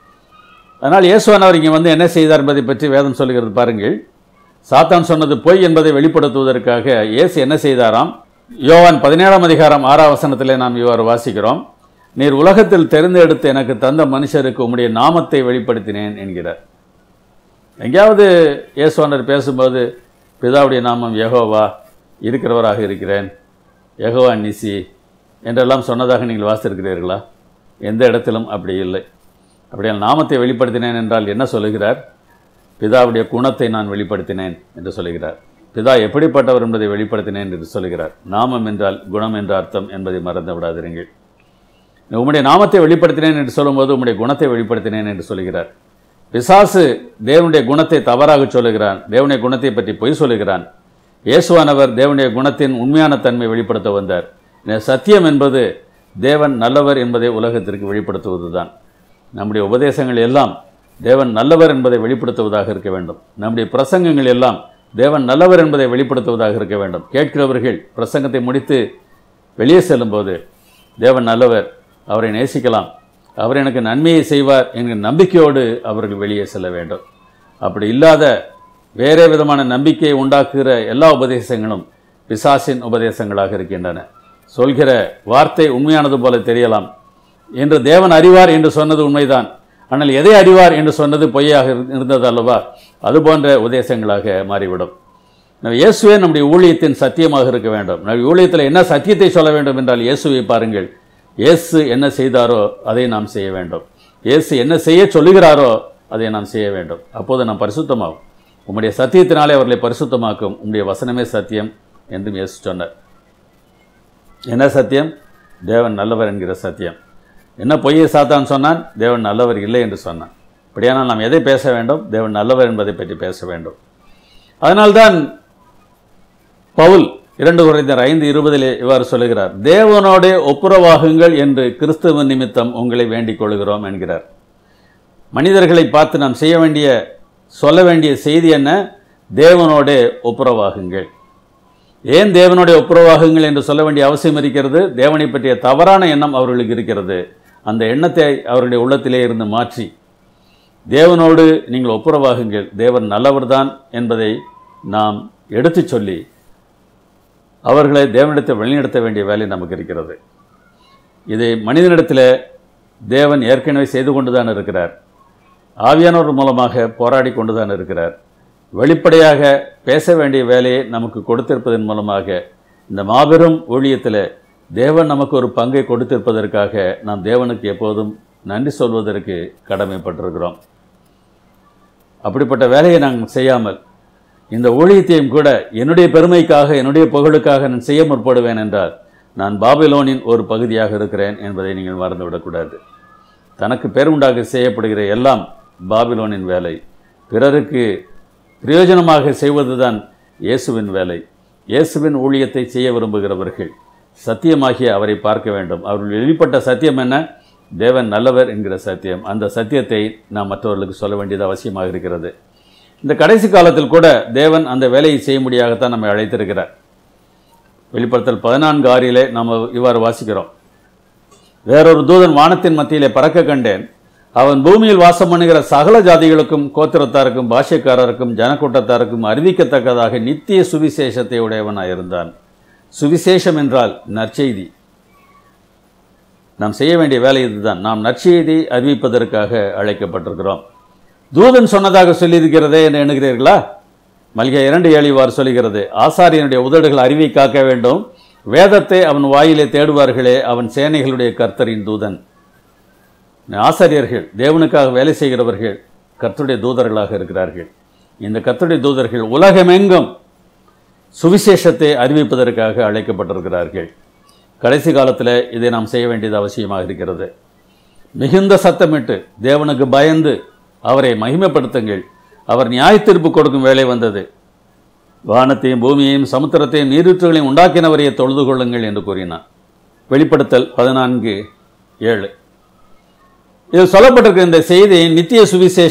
அதனால் இயேசுவானவர் இங்கே வந்து என்ன செய்தார் என்பதை பற்றி வேதம் சொல்லுகிறது பாருங்கள் சாத்தான் சொன்னது பொய் என்பதை வெளிப்படுத்துவதற்காக இயேசு என்ன செய்தாராம் யோவான் பதினேழாம் அதிகாரம் ஆறாம் வசனத்திலே நாம் இவ்வாறு வாசிக்கிறோம் நீர் உலகத்தில் தெரிந்தெடுத்து எனக்கு தந்த மனுஷருக்கு உம்முடைய நாமத்தை வெளிப்படுத்தினேன் என்கிறார் எங்கேயாவது இயேசுவானர் பேசும்போது பிதாவுடைய நாமம் யெகோவா இருக்கிறவராக இருக்கிறேன் யெகோவா நிசி என்றெல்லாம் சொன்னதாக நீங்கள் வாசித்திருக்கிறீர்களா எந்த இடத்திலும் அப்படி இல்லை அப்படியால் நாமத்தை வெளிப்படுத்தினேன் என்றால் என்ன சொல்லுகிறார் பிதாவுடைய குணத்தை நான் வெளிப்படுத்தினேன் என்று சொல்லுகிறார் பிதா எப்படிப்பட்டவர் என்பதை வெளிப்படுத்தினேன் என்று சொல்லுகிறார் நாமம் என்றால் குணம் என்ற அர்த்தம் என்பதை மறந்து விடாதிருங்கள் உம்முடைய நாமத்தை வெளிப்படுத்தினேன் என்று சொல்லும்போது உம்முடைய குணத்தை வெளிப்படுத்தினேன் என்று சொல்லுகிறார் பிசாசு தேவனுடைய குணத்தை தவறாக சொல்லுகிறான் தேவனுடைய குணத்தை பற்றி பொய் சொல்லுகிறான் இயேசுவானவர் தேவனுடைய குணத்தின் உண்மையான தன்மை வெளிப்படுத்த வந்தார் இந்த சத்தியம் என்பது தேவன் நல்லவர் என்பதை உலகத்திற்கு வெளிப்படுத்துவதுதான் நம்முடைய உபதேசங்கள் எல்லாம் தேவன் நல்லவர் என்பதை வெளிப்படுத்துவதாக இருக்க வேண்டும் நம்முடைய பிரசங்கங்கள் எல்லாம் தேவன் நல்லவர் என்பதை வெளிப்படுத்துவதாக இருக்க வேண்டும் கேட்கிறவர்கள் பிரசங்கத்தை முடித்து வெளியே செல்லும்போது தேவன் நல்லவர் அவரை நேசிக்கலாம் அவர் எனக்கு நன்மையை செய்வார் என்கிற நம்பிக்கையோடு அவர்கள் வெளியே செல்ல வேண்டும் அப்படி இல்லாத வேறே விதமான நம்பிக்கையை உண்டாக்குகிற எல்லா உபதேசங்களும் பிசாசின் உபதேசங்களாக இருக்கின்றன சொல்கிற வார்த்தை உண்மையானது போல தெரியலாம் என்று தேவன் அறிவார் என்று சொன்னது உண்மைதான் ஆனால் எதை அறிவார் என்று சொன்னது பொய்யாக இரு- இருந்தது அல்லவா அது போன்ற உபதேசங்களாக மாறிவிடும் நம்ம இயேசுவே நம்முடைய ஊழியத்தின் சத்தியமாக இருக்க வேண்டும் நம்ம ஊழியத்தில் என்ன சத்தியத்தை சொல்ல வேண்டும் என்றால் இயேசுவை பாருங்கள் இயேசு என்ன செய்தாரோ அதை நாம் செய்ய வேண்டும் இயேசு என்ன செய்ய சொல்லுகிறாரோ அதை நாம் செய்ய வேண்டும் அப்போது நாம் பரிசுத்தமாகும் உம்முடைய சத்தியத்தினாலே அவர்களை பரிசுத்தமாக்கும் உம்முடைய வசனமே சத்தியம் என்றும் இயேசு சொன்னார் என்ன சத்தியம் தேவன் நல்லவர் என்கிற சத்தியம் என்ன பொய்யை சாத்தான் சொன்னான் தேவன் நல்லவர் இல்லை என்று சொன்னான் அப்படியானால் நாம் எதை பேச வேண்டும் தேவன் நல்லவர் என்பதை பற்றி பேச வேண்டும் அதனால்தான் பவுல் இரண்டு குறைந்தர் ஐந்து இருபதிலே இவ்வாறு சொல்லுகிறார் தேவனோடே ஒப்புரவாகுங்கள் என்று கிறிஸ்துவ நிமித்தம் உங்களை வேண்டிக் கொள்கிறோம் என்கிறார் மனிதர்களை பார்த்து நாம் செய்ய வேண்டிய சொல்ல வேண்டிய செய்தி என்ன தேவனோடே ஒப்புரவாகுங்கள் ஏன் தேவனுடைய ஒப்புரவாகுங்கள் என்று சொல்ல வேண்டிய அவசியம் இருக்கிறது தேவனை பற்றிய தவறான எண்ணம் அவர்களுக்கு இருக்கிறது அந்த எண்ணத்தை அவருடைய உள்ளத்திலே இருந்து மாற்றி தேவனோடு நீங்கள் ஒப்புரவாகுங்கள் தேவன் நல்லவர்தான் என்பதை நாம் எடுத்துச் சொல்லி அவர்களை தேவனிடத்தை வழிநடத்த வேண்டிய வேலை நமக்கு இருக்கிறது இதை மனிதனிடத்தில் தேவன் ஏற்கனவே செய்து கொண்டு தான் இருக்கிறார் ஆவியானவர் மூலமாக போராடி கொண்டு தான் இருக்கிறார் வெளிப்படையாக பேச வேண்டிய வேலையை நமக்கு கொடுத்திருப்பதன் மூலமாக இந்த மாபெரும் ஊழியத்தில் தேவன் நமக்கு ஒரு பங்கை கொடுத்திருப்பதற்காக நாம் தேவனுக்கு எப்போதும் நன்றி சொல்வதற்கு கடமைப்பட்டிருக்கிறோம் அப்படிப்பட்ட வேலையை நாங்கள் செய்யாமல் இந்த ஊழியத்தையும் கூட என்னுடைய பெருமைக்காக என்னுடைய புகழுக்காக நான் செய்ய முற்படுவேன் என்றால் நான் பாபிலோனின் ஒரு பகுதியாக இருக்கிறேன் என்பதை நீங்கள் மறந்துவிடக்கூடாது தனக்கு பெருமுண்டாக செய்யப்படுகிற எல்லாம் பாபிலோனின் வேலை பிறருக்கு பிரயோஜனமாக செய்வதுதான் இயேசுவின் வேலை இயேசுவின் ஊழியத்தை செய்ய விரும்புகிறவர்கள் சத்தியமாகிய அவரை பார்க்க வேண்டும் அவர்கள் வெளிப்பட்ட சத்தியம் என்ன தேவன் நல்லவர் என்கிற சத்தியம் அந்த சத்தியத்தை நாம் மற்றவர்களுக்கு சொல்ல வேண்டியது அவசியமாக இருக்கிறது இந்த கடைசி காலத்தில் கூட தேவன் அந்த வேலையை செய்யும்படியாகத்தான் நம்மை அழைத்திருக்கிறார் வெளிப்படுத்தல் பதினான்கு ஆறிலே நாம் இவ்வாறு வாசிக்கிறோம் வேறொரு தூதன் வானத்தின் மத்தியிலே பறக்க கண்டேன் அவன் பூமியில் வாசம் பண்ணுகிற சகல ஜாதிகளுக்கும் கோத்திரத்தாருக்கும் பாஷைக்காரருக்கும் ஜனக்கூட்டத்தாருக்கும் அறிவிக்கத்தக்கதாக நித்திய சுவிசேஷத்தை உடையவனாயிருந்தான் சுவிசேஷம் என்றால் நற்செய்தி நாம் செய்ய வேண்டிய வேலை இதுதான் நாம் நற்செய்தி அறிவிப்பதற்காக அழைக்கப்பட்டிருக்கிறோம் தூதன் சொன்னதாக சொல்லியிருக்கிறதே என்று எண்ணுகிறீர்களா மல்கிய இரண்டு ஏழிவாறு சொல்லுகிறது ஆசாரியனுடைய உதடுகள் அறிவை காக்க வேண்டும் வேதத்தை அவன் வாயிலே தேடுவார்களே அவன் சேனைகளுடைய கர்த்தரின் தூதன் ஆசாரியர்கள் தேவனுக்காக வேலை செய்கிறவர்கள் கர்த்தருடைய தூதர்களாக இருக்கிறார்கள் இந்த கர்த்தருடைய தூதர்கள் உலகமெங்கும் சுவிசேஷத்தை அறிவிப்பதற்காக அழைக்கப்பட்டிருக்கிறார்கள் கடைசி காலத்தில் இதை நாம் செய்ய வேண்டியது அவசியமாக இருக்கிறது மிகுந்த சத்தமிட்டு தேவனுக்கு பயந்து அவரை மகிமைப்படுத்துங்கள் அவர் நியாயத்தீர்ப்பு கொடுக்கும் வேலை வந்தது வானத்தையும் பூமியையும் சமுத்திரத்தையும் நீரூற்றுகளையும் உண்டாக்கினவரையே தொழுது கொள்ளுங்கள் என்று கூறினார் வெளிப்படுத்தல் பதினான்கு ஏழு இதில் சொல்லப்பட்டிருக்கிற இந்த செய்தி நித்திய சுவிசேஷம்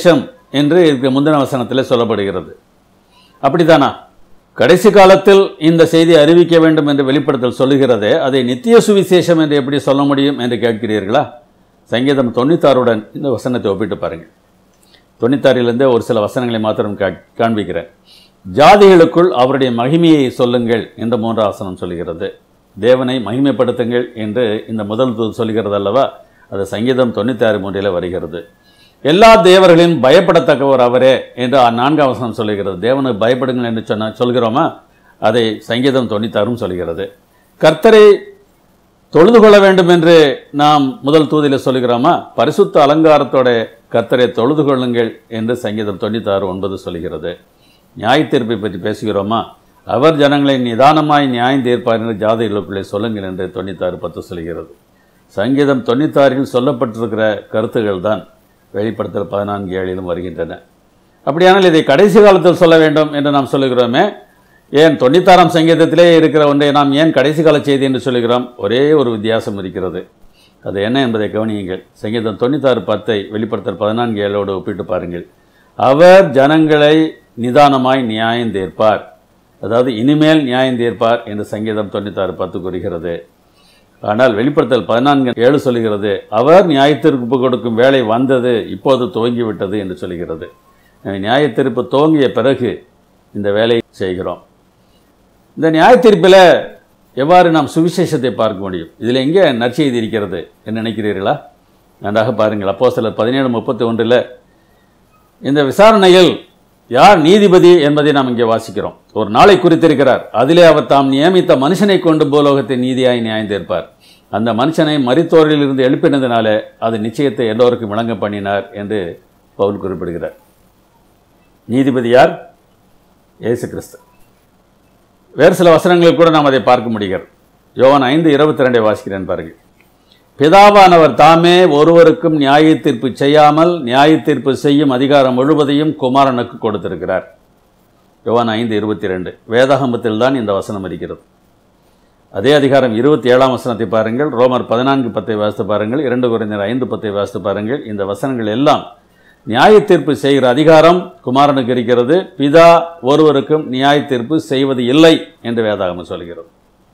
என்று இதுக்கு முந்தின வசனத்தில் சொல்லப்படுகிறது அப்படித்தானா கடைசி காலத்தில் இந்த செய்தி அறிவிக்க வேண்டும் என்று வெளிப்படுத்தல் சொல்லுகிறதே அதை நித்திய சுவிசேஷம் என்று எப்படி சொல்ல முடியும் என்று கேட்கிறீர்களா சங்கீதம் தொண்ணூத்தாறுடன் இந்த வசனத்தை ஒப்பிட்டு பாருங்கள் தொண்ணூத்தாறிலிருந்தே ஒரு சில வசனங்களை மாத்திரம் கா காண்பிக்கிறேன் ஜாதிகளுக்குள் அவருடைய மகிமையை சொல்லுங்கள் என்று மூன்றாம் வசனம் சொல்லுகிறது தேவனை மகிமைப்படுத்துங்கள் என்று இந்த முதல் தூது சொல்லுகிறது அல்லவா அது சங்கீதம் தொண்ணூத்தாறு மூன்றில் வருகிறது எல்லா தேவர்களையும் பயப்படத்தக்கவர் அவரே என்று ஆ நான்காம் வசனம் சொல்லுகிறது தேவனுக்கு பயப்படுங்கள் என்று சொன்ன சொல்கிறோமா அதை சங்கீதம் தொண்ணூத்தாறும் சொல்கிறது கர்த்தரை தொழுது கொள்ள வேண்டும் என்று நாம் முதல் தூதியில் சொல்லுகிறோமா பரிசுத்த அலங்காரத்தோட கர்த்தரை தொழுது கொள்ளுங்கள் என்று சங்கீதம் தொண்ணூத்தாறு ஒன்பது சொல்கிறது நியாய தீர்ப்பை பற்றி பேசுகிறோமா அவர் ஜனங்களை நிதானமாய் நியாயம் தீர்ப்பார் என்று ஜாதிகளுக்குள்ளே சொல்லுங்கள் என்று தொண்ணூத்தாறு பத்து சொல்கிறது சங்கீதம் தொண்ணூத்தாறில் சொல்லப்பட்டிருக்கிற கருத்துகள் தான் வெளிப்படுத்தல் பதினான்கு ஏழிலும் வருகின்றன அப்படியானால் இதை கடைசி காலத்தில் சொல்ல வேண்டும் என்று நாம் சொல்லுகிறோமே ஏன் தொண்ணூத்தாறாம் சங்கீதத்திலே இருக்கிற ஒன்றை நாம் ஏன் கடைசி கால செய்தி என்று சொல்லுகிறோம் ஒரே ஒரு வித்தியாசம் இருக்கிறது அது என்ன என்பதை கவனியுங்கள் சங்கீதம் தொண்ணூத்தாறு பத்தை வெளிப்படுத்தல் பதினான்கு ஏழோடு ஒப்பிட்டு பாருங்கள் அவர் ஜனங்களை நிதானமாய் நியாயம் தீர்ப்பார் அதாவது இனிமேல் நியாயம் தீர்ப்பார் என்று சங்கீதம் தொண்ணூத்தாறு பத்து கூறுகிறது ஆனால் வெளிப்படுத்தல் பதினான்கு ஏழு சொல்லுகிறது அவர் நியாயத்தீர்ப்பு கொடுக்கும் வேலை வந்தது இப்போது துவங்கிவிட்டது என்று சொல்கிறது நியாயத்தீர்ப்பு துவங்கிய பிறகு இந்த வேலையை செய்கிறோம் இந்த நியாயத்தீர்ப்பில் எவ்வாறு நாம் சுவிசேஷத்தை பார்க்க முடியும் இதில் எங்கே நற்செய்தி இருக்கிறது என்று நினைக்கிறீர்களா நன்றாக பாருங்கள் அப்போ சிலர் பதினேழு முப்பத்தி ஒன்றில் இந்த விசாரணையில் யார் நீதிபதி என்பதை நாம் இங்கே வாசிக்கிறோம் ஒரு நாளை குறித்திருக்கிறார் அதிலே அவர் தாம் நியமித்த மனுஷனை கொண்டு பூலோகத்தை நீதியாய் நியாயம் தீர்ப்பார் அந்த மனுஷனை மரித்தோரில் இருந்து எழுப்பினதினாலே அது நிச்சயத்தை எல்லோருக்கும் விளங்க பண்ணினார் என்று பவுல் குறிப்பிடுகிறார் நீதிபதி யார் இயேசு கிறிஸ்து வேறு சில வசனங்களில் கூட நாம் அதை பார்க்க முடிகிறது யோவான் ஐந்து இருபத்தி ரெண்டை வாசிக்கிறேன் பாருங்கள் பிதாவானவர் தாமே ஒருவருக்கும் நியாய தீர்ப்பு செய்யாமல் நியாய தீர்ப்பு செய்யும் அதிகாரம் முழுவதையும் குமாரனுக்கு கொடுத்திருக்கிறார் யோவான் ஐந்து இருபத்தி ரெண்டு வேதாகமத்தில் தான் இந்த வசனம் இருக்கிறது அதே அதிகாரம் இருபத்தி ஏழாம் வசனத்தை பாருங்கள் ரோமர் பதினான்கு பத்தை வாசித்து பாருங்கள் இரண்டு குறைந்தர் ஐந்து பத்தை வாசித்து பாருங்கள் இந்த வசனங்கள் எல்லாம் நியாய தீர்ப்பு செய்கிற அதிகாரம் குமாரனுக்கு இருக்கிறது பிதா ஒருவருக்கும் நியாய தீர்ப்பு செய்வது இல்லை என்று வேதாகமம் சொல்கிறது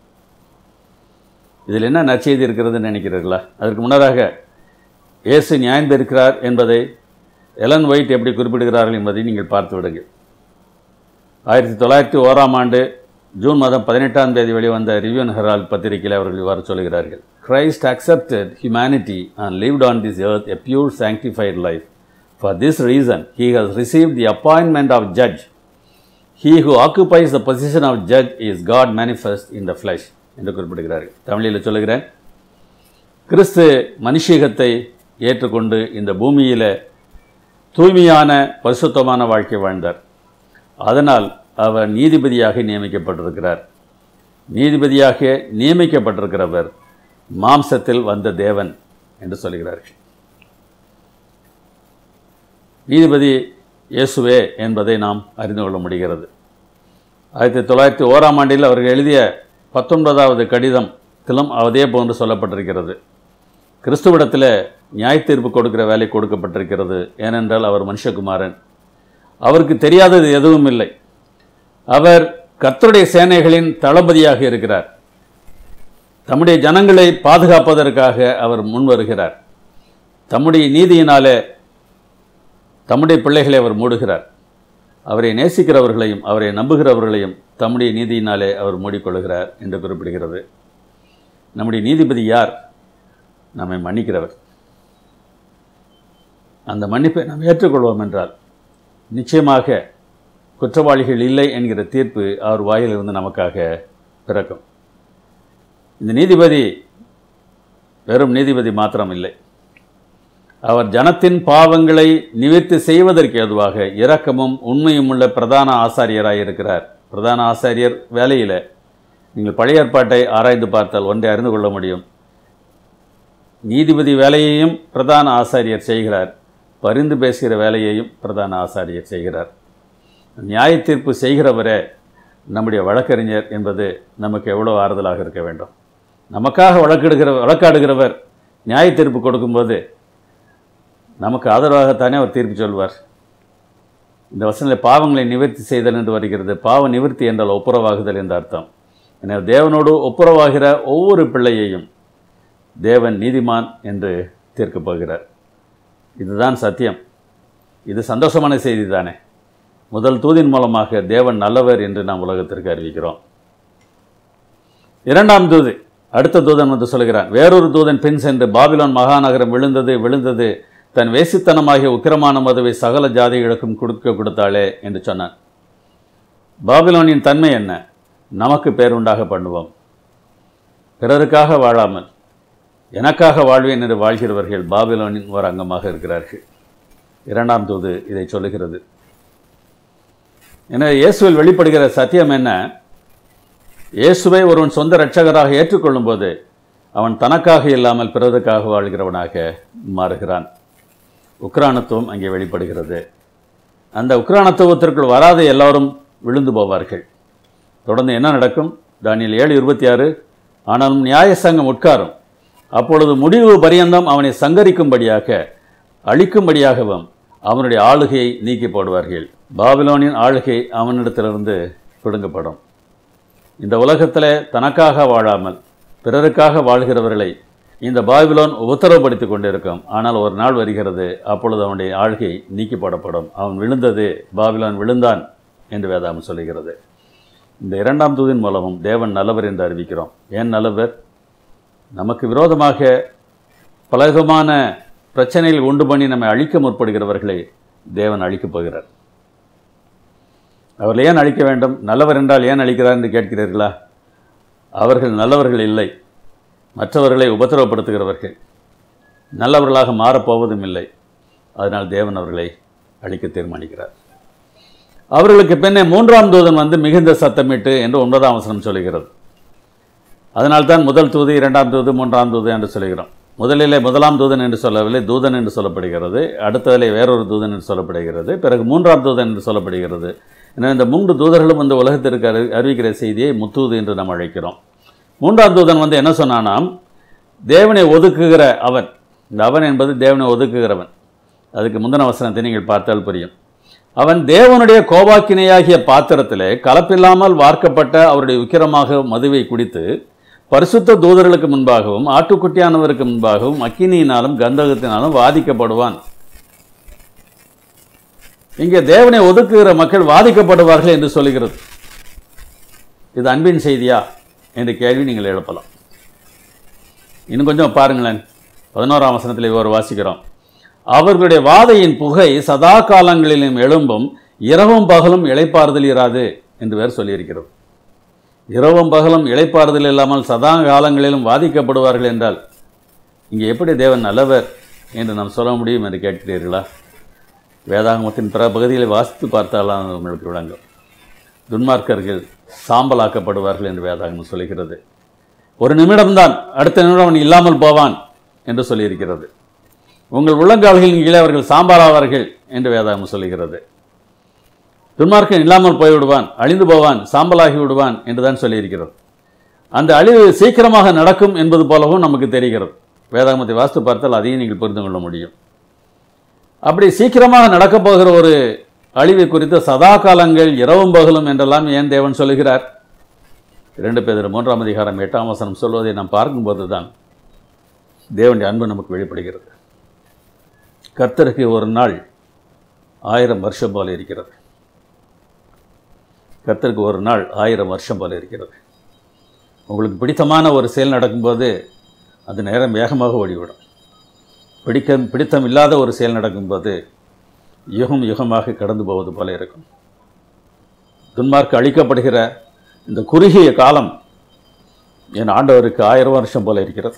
இதில் என்ன நற்செய்தி இருக்கிறதுன்னு நினைக்கிறீர்களா அதற்கு முன்னதாக இயேசு நியாயந்திருக்கிறார் என்பதை எலன் ஒயிட் எப்படி குறிப்பிடுகிறார்கள் என்பதை நீங்கள் பார்த்து விடுங்கள் ஆயிரத்தி தொள்ளாயிரத்தி ஓராம் ஆண்டு ஜூன் மாதம் பதினெட்டாம் தேதி வெளிவந்த ரிவ்யூன் ஹெரால்ட் பத்திரிகையில் அவர்கள் இவ்வாறு சொல்கிறார்கள் Christ accepted humanity and lived on this earth a pure sanctified life for this reason he has receive the appointment of judge he who occupies the position of judge is God manifest in the flesh என்று குறிப்பிடுகிறார்கள் தமிழில் சொல்லுகிறேன் கிறிஸ்து மனுஷீகத்தை ஏற்றுக்கொண்டு இந்த பூமியில் தூய்மையான பரிசுத்தமான வாழ்க்கை வாழ்ந்தார் அதனால் அவர் நீதிபதியாக நியமிக்கப்பட்டிருக்கிறார் நீதிபதியாக நியமிக்கப்பட்டிருக்கிறவர் மாம்சத்தில் வந்த தேவன் என்று சொல்கிறார்கள் நீதிபதி இயேசுவே என்பதை நாம் அறிந்து கொள்ள முடிகிறது ஆயிரத்தி தொள்ளாயிரத்தி ஓராம் ஆண்டில் அவர்கள் எழுதிய பத்தொன்பதாவது கடிதத்திலும் அதே போன்று சொல்லப்பட்டிருக்கிறது கிறிஸ்துவிடத்தில் நியாய தீர்ப்பு கொடுக்கிற வேலை கொடுக்கப்பட்டிருக்கிறது ஏனென்றால் அவர் மனுஷகுமாரன் அவருக்கு தெரியாதது எதுவும் இல்லை அவர் கர்த்தருடைய சேனைகளின் தளபதியாக இருக்கிறார் தம்முடைய ஜனங்களை பாதுகாப்பதற்காக அவர் முன் வருகிறார் தம்முடைய நீதியினாலே தம்முடைய பிள்ளைகளை அவர் மூடுகிறார் அவரை நேசிக்கிறவர்களையும் அவரை நம்புகிறவர்களையும் தம்முடைய நீதியினாலே அவர் மூடிக்கொள்கிறார் என்று குறிப்பிடுகிறது நம்முடைய நீதிபதி யார் நம்மை மன்னிக்கிறவர் அந்த மன்னிப்பை நாம் ஏற்றுக்கொள்வோம் என்றால் நிச்சயமாக குற்றவாளிகள் இல்லை என்கிற தீர்ப்பு அவர் வாயிலிருந்து நமக்காக பிறக்கும் இந்த நீதிபதி வெறும் நீதிபதி மாத்திரம் இல்லை அவர் ஜனத்தின் பாவங்களை நிவர்த்தி செய்வதற்கு ஏதுவாக இரக்கமும் உண்மையும் உள்ள பிரதான ஆசாரியராக இருக்கிறார் பிரதான ஆசாரியர் வேலையில் நீங்கள் பழைய ஏற்பாட்டை ஆராய்ந்து பார்த்தால் ஒன்றை அறிந்து கொள்ள முடியும் நீதிபதி வேலையையும் பிரதான ஆசாரியர் செய்கிறார் பரிந்து பேசுகிற வேலையையும் பிரதான ஆசாரியர் செய்கிறார் நியாய தீர்ப்பு செய்கிறவரே நம்முடைய வழக்கறிஞர் என்பது நமக்கு எவ்வளோ ஆறுதலாக இருக்க வேண்டும் நமக்காக வழக்கெடுக்கிற வழக்காடுகிறவர் நியாய தீர்ப்பு கொடுக்கும்போது நமக்கு ஆதரவாகத்தானே அவர் தீர்ப்பு சொல்வார் இந்த வசனத்தில் பாவங்களை நிவர்த்தி செய்தல் என்று வருகிறது பாவ நிவர்த்தி என்றால் ஒப்புரவாகுதல் என்ற அர்த்தம் எனவே தேவனோடு ஒப்புரவாகிற ஒவ்வொரு பிள்ளையையும் தேவன் நீதிமான் என்று தீர்க்கப் போகிறார் இதுதான் சத்தியம் இது சந்தோஷமான செய்தி தானே முதல் தூதின் மூலமாக தேவன் நல்லவர் என்று நாம் உலகத்திற்கு அறிவிக்கிறோம் இரண்டாம் தூது அடுத்த தூதன் வந்து சொல்கிறான் வேறொரு தூதன் பின் சென்று பாபிலோன் மகாநகரம் விழுந்தது விழுந்தது தன் வேசித்தனமாகிய உக்கிரமான மதுவை சகல ஜாதிகளுக்கும் கொடுக்க கொடுத்தாளே என்று சொன்னான் பாபிலோனின் தன்மை என்ன நமக்கு பேருண்டாக பண்ணுவோம் பிறருக்காக வாழாமல் எனக்காக வாழ்வேன் என்று வாழ்கிறவர்கள் பாபிலோனின் ஒரு அங்கமாக இருக்கிறார்கள் இரண்டாம் தூது இதை சொல்லுகிறது எனவே இயேசுவில் வெளிப்படுகிற சத்தியம் என்ன இயேசுவை ஒருவன் சொந்த இரட்சகராக ஏற்றுக்கொள்ளும்போது அவன் தனக்காக இல்லாமல் பிறருக்காக வாழ்கிறவனாக மாறுகிறான் உக்ரானத்துவம் அங்கே வெளிப்படுகிறது அந்த உக்ரானத்துவத்திற்குள் வராத எல்லோரும் விழுந்து போவார்கள் தொடர்ந்து என்ன நடக்கும் தானியல் ஏழு இருபத்தி ஆறு ஆனாலும் நியாய சங்கம் உட்காரும் அப்பொழுது முடிவு பரியந்தம் அவனை சங்கரிக்கும்படியாக அழிக்கும்படியாகவும் அவனுடைய ஆளுகையை நீக்கி போடுவார்கள் பாபிலோனின் ஆளுகை அவனிடத்திலிருந்து பிடுங்கப்படும் இந்த உலகத்தில் தனக்காக வாழாமல் பிறருக்காக வாழ்கிறவர்களை இந்த பாபிலோன் உத்தரவுப்படுத்தி கொண்டிருக்கும் ஆனால் ஒரு நாள் வருகிறது அப்பொழுது அவனுடைய ஆள்கை நீக்கி போடப்படும் அவன் விழுந்தது பாபிலோன் விழுந்தான் என்று வேதாகம் சொல்லுகிறது இந்த இரண்டாம் தூதின் மூலமும் தேவன் நல்லவர் என்று அறிவிக்கிறோம் ஏன் நல்லவர் நமக்கு விரோதமாக பலவிதமான பிரச்சனைகள் உண்டு பண்ணி நம்மை அழிக்க முற்படுகிறவர்களை தேவன் அழிக்கப் போகிறார் அவர்கள் ஏன் அழிக்க வேண்டும் நல்லவர் என்றால் ஏன் அழிக்கிறார் என்று கேட்கிறீர்களா அவர்கள் நல்லவர்கள் இல்லை மற்றவர்களை உபத்திரவப்படுத்துகிறவர்கள் நல்லவர்களாக மாறப்போவதும் இல்லை அதனால் தேவன் அவர்களை அழிக்க தீர்மானிக்கிறார் அவர்களுக்கு பின்னே மூன்றாம் தூதன் வந்து மிகுந்த சத்தமிட்டு என்று ஒன்பதாம் வசனம் சொல்கிறது அதனால்தான் முதல் தூது இரண்டாம் தூது மூன்றாம் தூது என்று சொல்கிறோம் முதலிலே முதலாம் தூதன் என்று சொல்லவில்லை தூதன் என்று சொல்லப்படுகிறது அடுத்ததிலே வேறொரு தூதன் என்று சொல்லப்படுகிறது பிறகு மூன்றாம் தூதன் என்று சொல்லப்படுகிறது எனவே இந்த மூன்று தூதர்களும் இந்த உலகத்திற்கு அறி அறிவிக்கிற செய்தியை முத்தூது என்று நாம் அழைக்கிறோம் மூன்றாம் தூதன் வந்து என்ன சொன்னானாம் தேவனை ஒதுக்குகிற அவன் இந்த அவன் என்பது தேவனை ஒதுக்குகிறவன் அதுக்கு முந்தின வசனத்தை நீங்கள் பார்த்தால் புரியும் அவன் தேவனுடைய கோபாக்கினையாகிய பாத்திரத்திலே கலப்பில்லாமல் வார்க்கப்பட்ட அவருடைய உக்கிரமாக மதுவை குடித்து பரிசுத்த தூதர்களுக்கு முன்பாகவும் ஆட்டுக்குட்டியானவருக்கு முன்பாகவும் அக்கினியினாலும் கந்தகத்தினாலும் வாதிக்கப்படுவான் இங்கே தேவனை ஒதுக்குகிற மக்கள் வாதிக்கப்படுவார்கள் என்று சொல்லுகிறது இது அன்பின் செய்தியா என்ற கேள்வி நீங்கள் எழுப்பலாம் இன்னும் கொஞ்சம் பாருங்களேன் பதினோராம் வசனத்தில் ஒரு வாசிக்கிறோம் அவர்களுடைய வாதையின் புகை சதா காலங்களிலும் எழும்பும் இரவும் பகலும் இளைப்பாறுதல் இராது என்று வேறு சொல்லியிருக்கிறோம் இரவும் பகலும் இளைப்பாறுதல் இல்லாமல் சதா காலங்களிலும் வாதிக்கப்படுவார்கள் என்றால் இங்கே எப்படி தேவன் நல்லவர் என்று நாம் சொல்ல முடியும் என்று கேட்கிறீர்களா வேதாகமத்தின் பிற பகுதிகளை வாசித்து பார்த்தாலாம் நம்மளுக்கு விளங்கும் துன்மார்க்கர்கள் சாம்பலாக்கப்படுவார்கள் என்று வேதாகமம் சொல்கிறது ஒரு நிமிடம்தான் அடுத்த நிமிடம் அவன் இல்லாமல் போவான் என்று சொல்லியிருக்கிறது உங்கள் உள்ளங்கால்களின் கீழே அவர்கள் சாம்பாராவார்கள் என்று வேதாகமம் சொல்லுகிறது துன்மார்க்கன் இல்லாமல் போய்விடுவான் அழிந்து போவான் சாம்பலாகி விடுவான் என்று தான் சொல்லியிருக்கிறது அந்த அழிவு சீக்கிரமாக நடக்கும் என்பது போலவும் நமக்கு தெரிகிறது வேதாகமத்தை வாஸ்து பார்த்தால் அதையும் நீங்கள் புரிந்து கொள்ள முடியும் அப்படி சீக்கிரமாக நடக்கப் போகிற ஒரு அழிவை குறித்து சதா காலங்கள் இரவும் பகலும் என்றெல்லாம் ஏன் தேவன் சொல்லுகிறார் இரண்டு பேர் மூன்றாம் அதிகாரம் எட்டாம் வசனம் சொல்வதை நாம் பார்க்கும்போது தான் தேவனுடைய அன்பு நமக்கு வெளிப்படுகிறது கர்த்தருக்கு ஒரு நாள் ஆயிரம் வருஷம் போல இருக்கிறது கர்த்தருக்கு ஒரு நாள் ஆயிரம் வருஷம் போல இருக்கிறது உங்களுக்கு பிடித்தமான ஒரு செயல் நடக்கும்போது அது நேரம் வேகமாக ஓடிவிடும் பிடிக்க பிடித்தம் இல்லாத ஒரு செயல் நடக்கும்போது யுகம் யுகமாக கடந்து போவது போல இருக்கும் துன்மார்க்கு அழிக்கப்படுகிற இந்த குறுகிய காலம் என் ஆண்டவருக்கு ஆயிரம் வருஷம் போல இருக்கிறது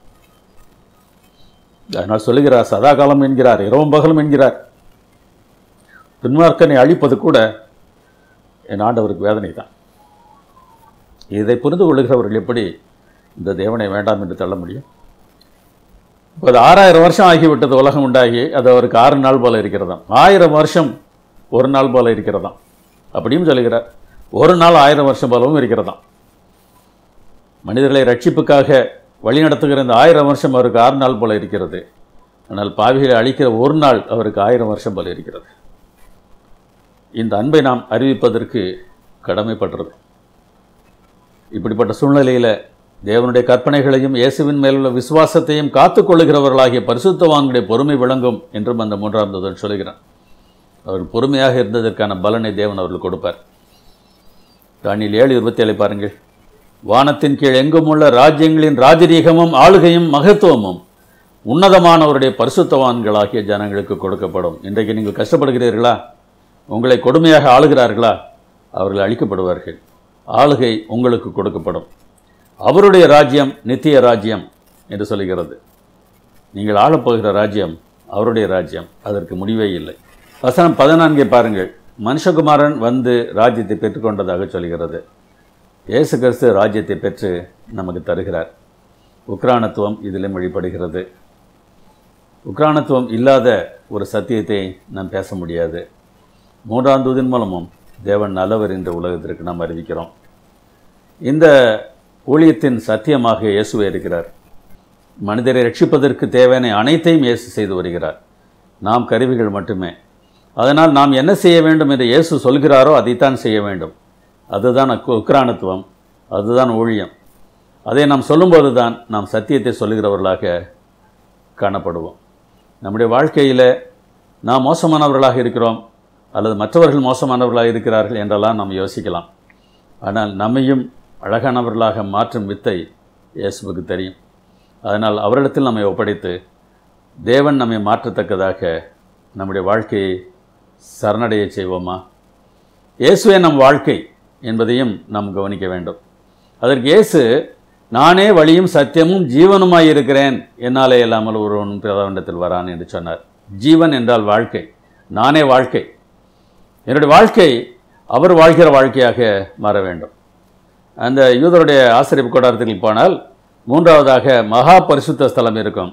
அதனால் சொல்லுகிறார் சதா காலம் என்கிறார் இரவும் பகலும் என்கிறார் துன்மார்க்கனை அழிப்பது கூட என் ஆண்டவருக்கு வேதனை தான் இதை புரிந்து கொள்ளுகிறவர்கள் எப்படி இந்த தேவனை வேண்டாம் என்று தள்ள முடியும் இப்போது ஆறாயிரம் வருஷம் ஆகிவிட்டது உலகம் உண்டாகி அது அவருக்கு ஆறு நாள் போல இருக்கிறதாம் ஆயிரம் வருஷம் ஒரு நாள் போல இருக்கிறதாம் அப்படியும் சொல்லுகிறார் ஒரு நாள் ஆயிரம் வருஷம் போலவும் இருக்கிறதாம் மனிதர்களை ரட்சிப்புக்காக வழிநடத்துகிற இந்த ஆயிரம் வருஷம் அவருக்கு ஆறு நாள் போல இருக்கிறது ஆனால் பாவிகளை அழிக்கிற ஒரு நாள் அவருக்கு ஆயிரம் வருஷம் போல இருக்கிறது இந்த அன்பை நாம் அறிவிப்பதற்கு கடமைப்பட்டிருக்கோம் இப்படிப்பட்ட சூழ்நிலையில் தேவனுடைய கற்பனைகளையும் இயேசுவின் மேலுள்ள விசுவாசத்தையும் காத்துக்கொள்ளுகிறவர்களாகிய பரிசுத்தவான்களுடைய பொறுமை விளங்கும் என்றும் அந்த மூன்றாம் தூதன் சொல்கிறான் அவர்கள் பொறுமையாக இருந்ததற்கான பலனை தேவன் அவர்கள் கொடுப்பார் தானியில் ஏழு இருபத்தி ஏழை பாருங்கள் வானத்தின் கீழ் எங்கும் உள்ள ராஜ்யங்களின் ராஜரீகமும் ஆளுகையும் மகத்துவமும் உன்னதமானவருடைய பரிசுத்தவான்களாகிய ஜனங்களுக்கு கொடுக்கப்படும் இன்றைக்கு நீங்கள் கஷ்டப்படுகிறீர்களா உங்களை கொடுமையாக ஆளுகிறார்களா அவர்கள் அழிக்கப்படுவார்கள் ஆளுகை உங்களுக்கு கொடுக்கப்படும் அவருடைய ராஜ்யம் நித்திய ராஜ்யம் என்று சொல்லுகிறது நீங்கள் ஆளப்போகிற ராஜ்யம் அவருடைய ராஜ்யம் அதற்கு முடிவே இல்லை வசனம் பதினான்கை பாருங்கள் மனுஷகுமாரன் வந்து ராஜ்யத்தை பெற்றுக்கொண்டதாக சொல்கிறது இயேசு கிறிஸ்து ராஜ்யத்தை பெற்று நமக்கு தருகிறார் உக்ரானத்துவம் இதிலும் வழிபடுகிறது உக்ரானத்துவம் இல்லாத ஒரு சத்தியத்தை நாம் பேச முடியாது மூன்றாம் தூதின் மூலமும் தேவன் நல்லவர் என்ற உலகத்திற்கு நாம் அறிவிக்கிறோம் இந்த ஊழியத்தின் சத்தியமாக இயேசுவே இருக்கிறார் மனிதரை ரட்சிப்பதற்கு தேவையான அனைத்தையும் இயேசு செய்து வருகிறார் நாம் கருவிகள் மட்டுமே அதனால் நாம் என்ன செய்ய வேண்டும் என்று இயேசு சொல்கிறாரோ அதைத்தான் செய்ய வேண்டும் அதுதான் அக்கு- உக்ரானத்துவம் அதுதான் ஊழியம் அதை நாம் சொல்லும்போது தான் நாம் சத்தியத்தை சொல்லுகிறவர்களாக காணப்படுவோம் நம்முடைய வாழ்க்கையில் நாம் மோசமானவர்களாக இருக்கிறோம் அல்லது மற்றவர்கள் மோசமானவர்களாக இருக்கிறார்கள் என்றெல்லாம் நாம் யோசிக்கலாம் ஆனால் நம்மையும் அழகானவர்களாக மாற்றும் வித்தை இயேசுவுக்கு தெரியும் அதனால் அவரிடத்தில் நம்மை ஒப்படைத்து தேவன் நம்மை மாற்றத்தக்கதாக நம்முடைய வாழ்க்கையை சரணடைய செய்வோமா இயேசுவே நம் வாழ்க்கை என்பதையும் நாம் கவனிக்க வேண்டும் அதற்கு இயேசு நானே வழியும் சத்தியமும் ஜீவனுமாய் இருக்கிறேன் என்னாலே இல்லாமல் ஒருவன் பிரதாண்டத்தில் வரான் என்று சொன்னார் ஜீவன் என்றால் வாழ்க்கை நானே வாழ்க்கை என்னுடைய வாழ்க்கை அவர் வாழ்கிற வாழ்க்கையாக மாற வேண்டும் அந்த யூதருடைய ஆசிரியப்பு கூடாரத்தில் போனால் மூன்றாவதாக மகா பரிசுத்த ஸ்தலம் இருக்கும்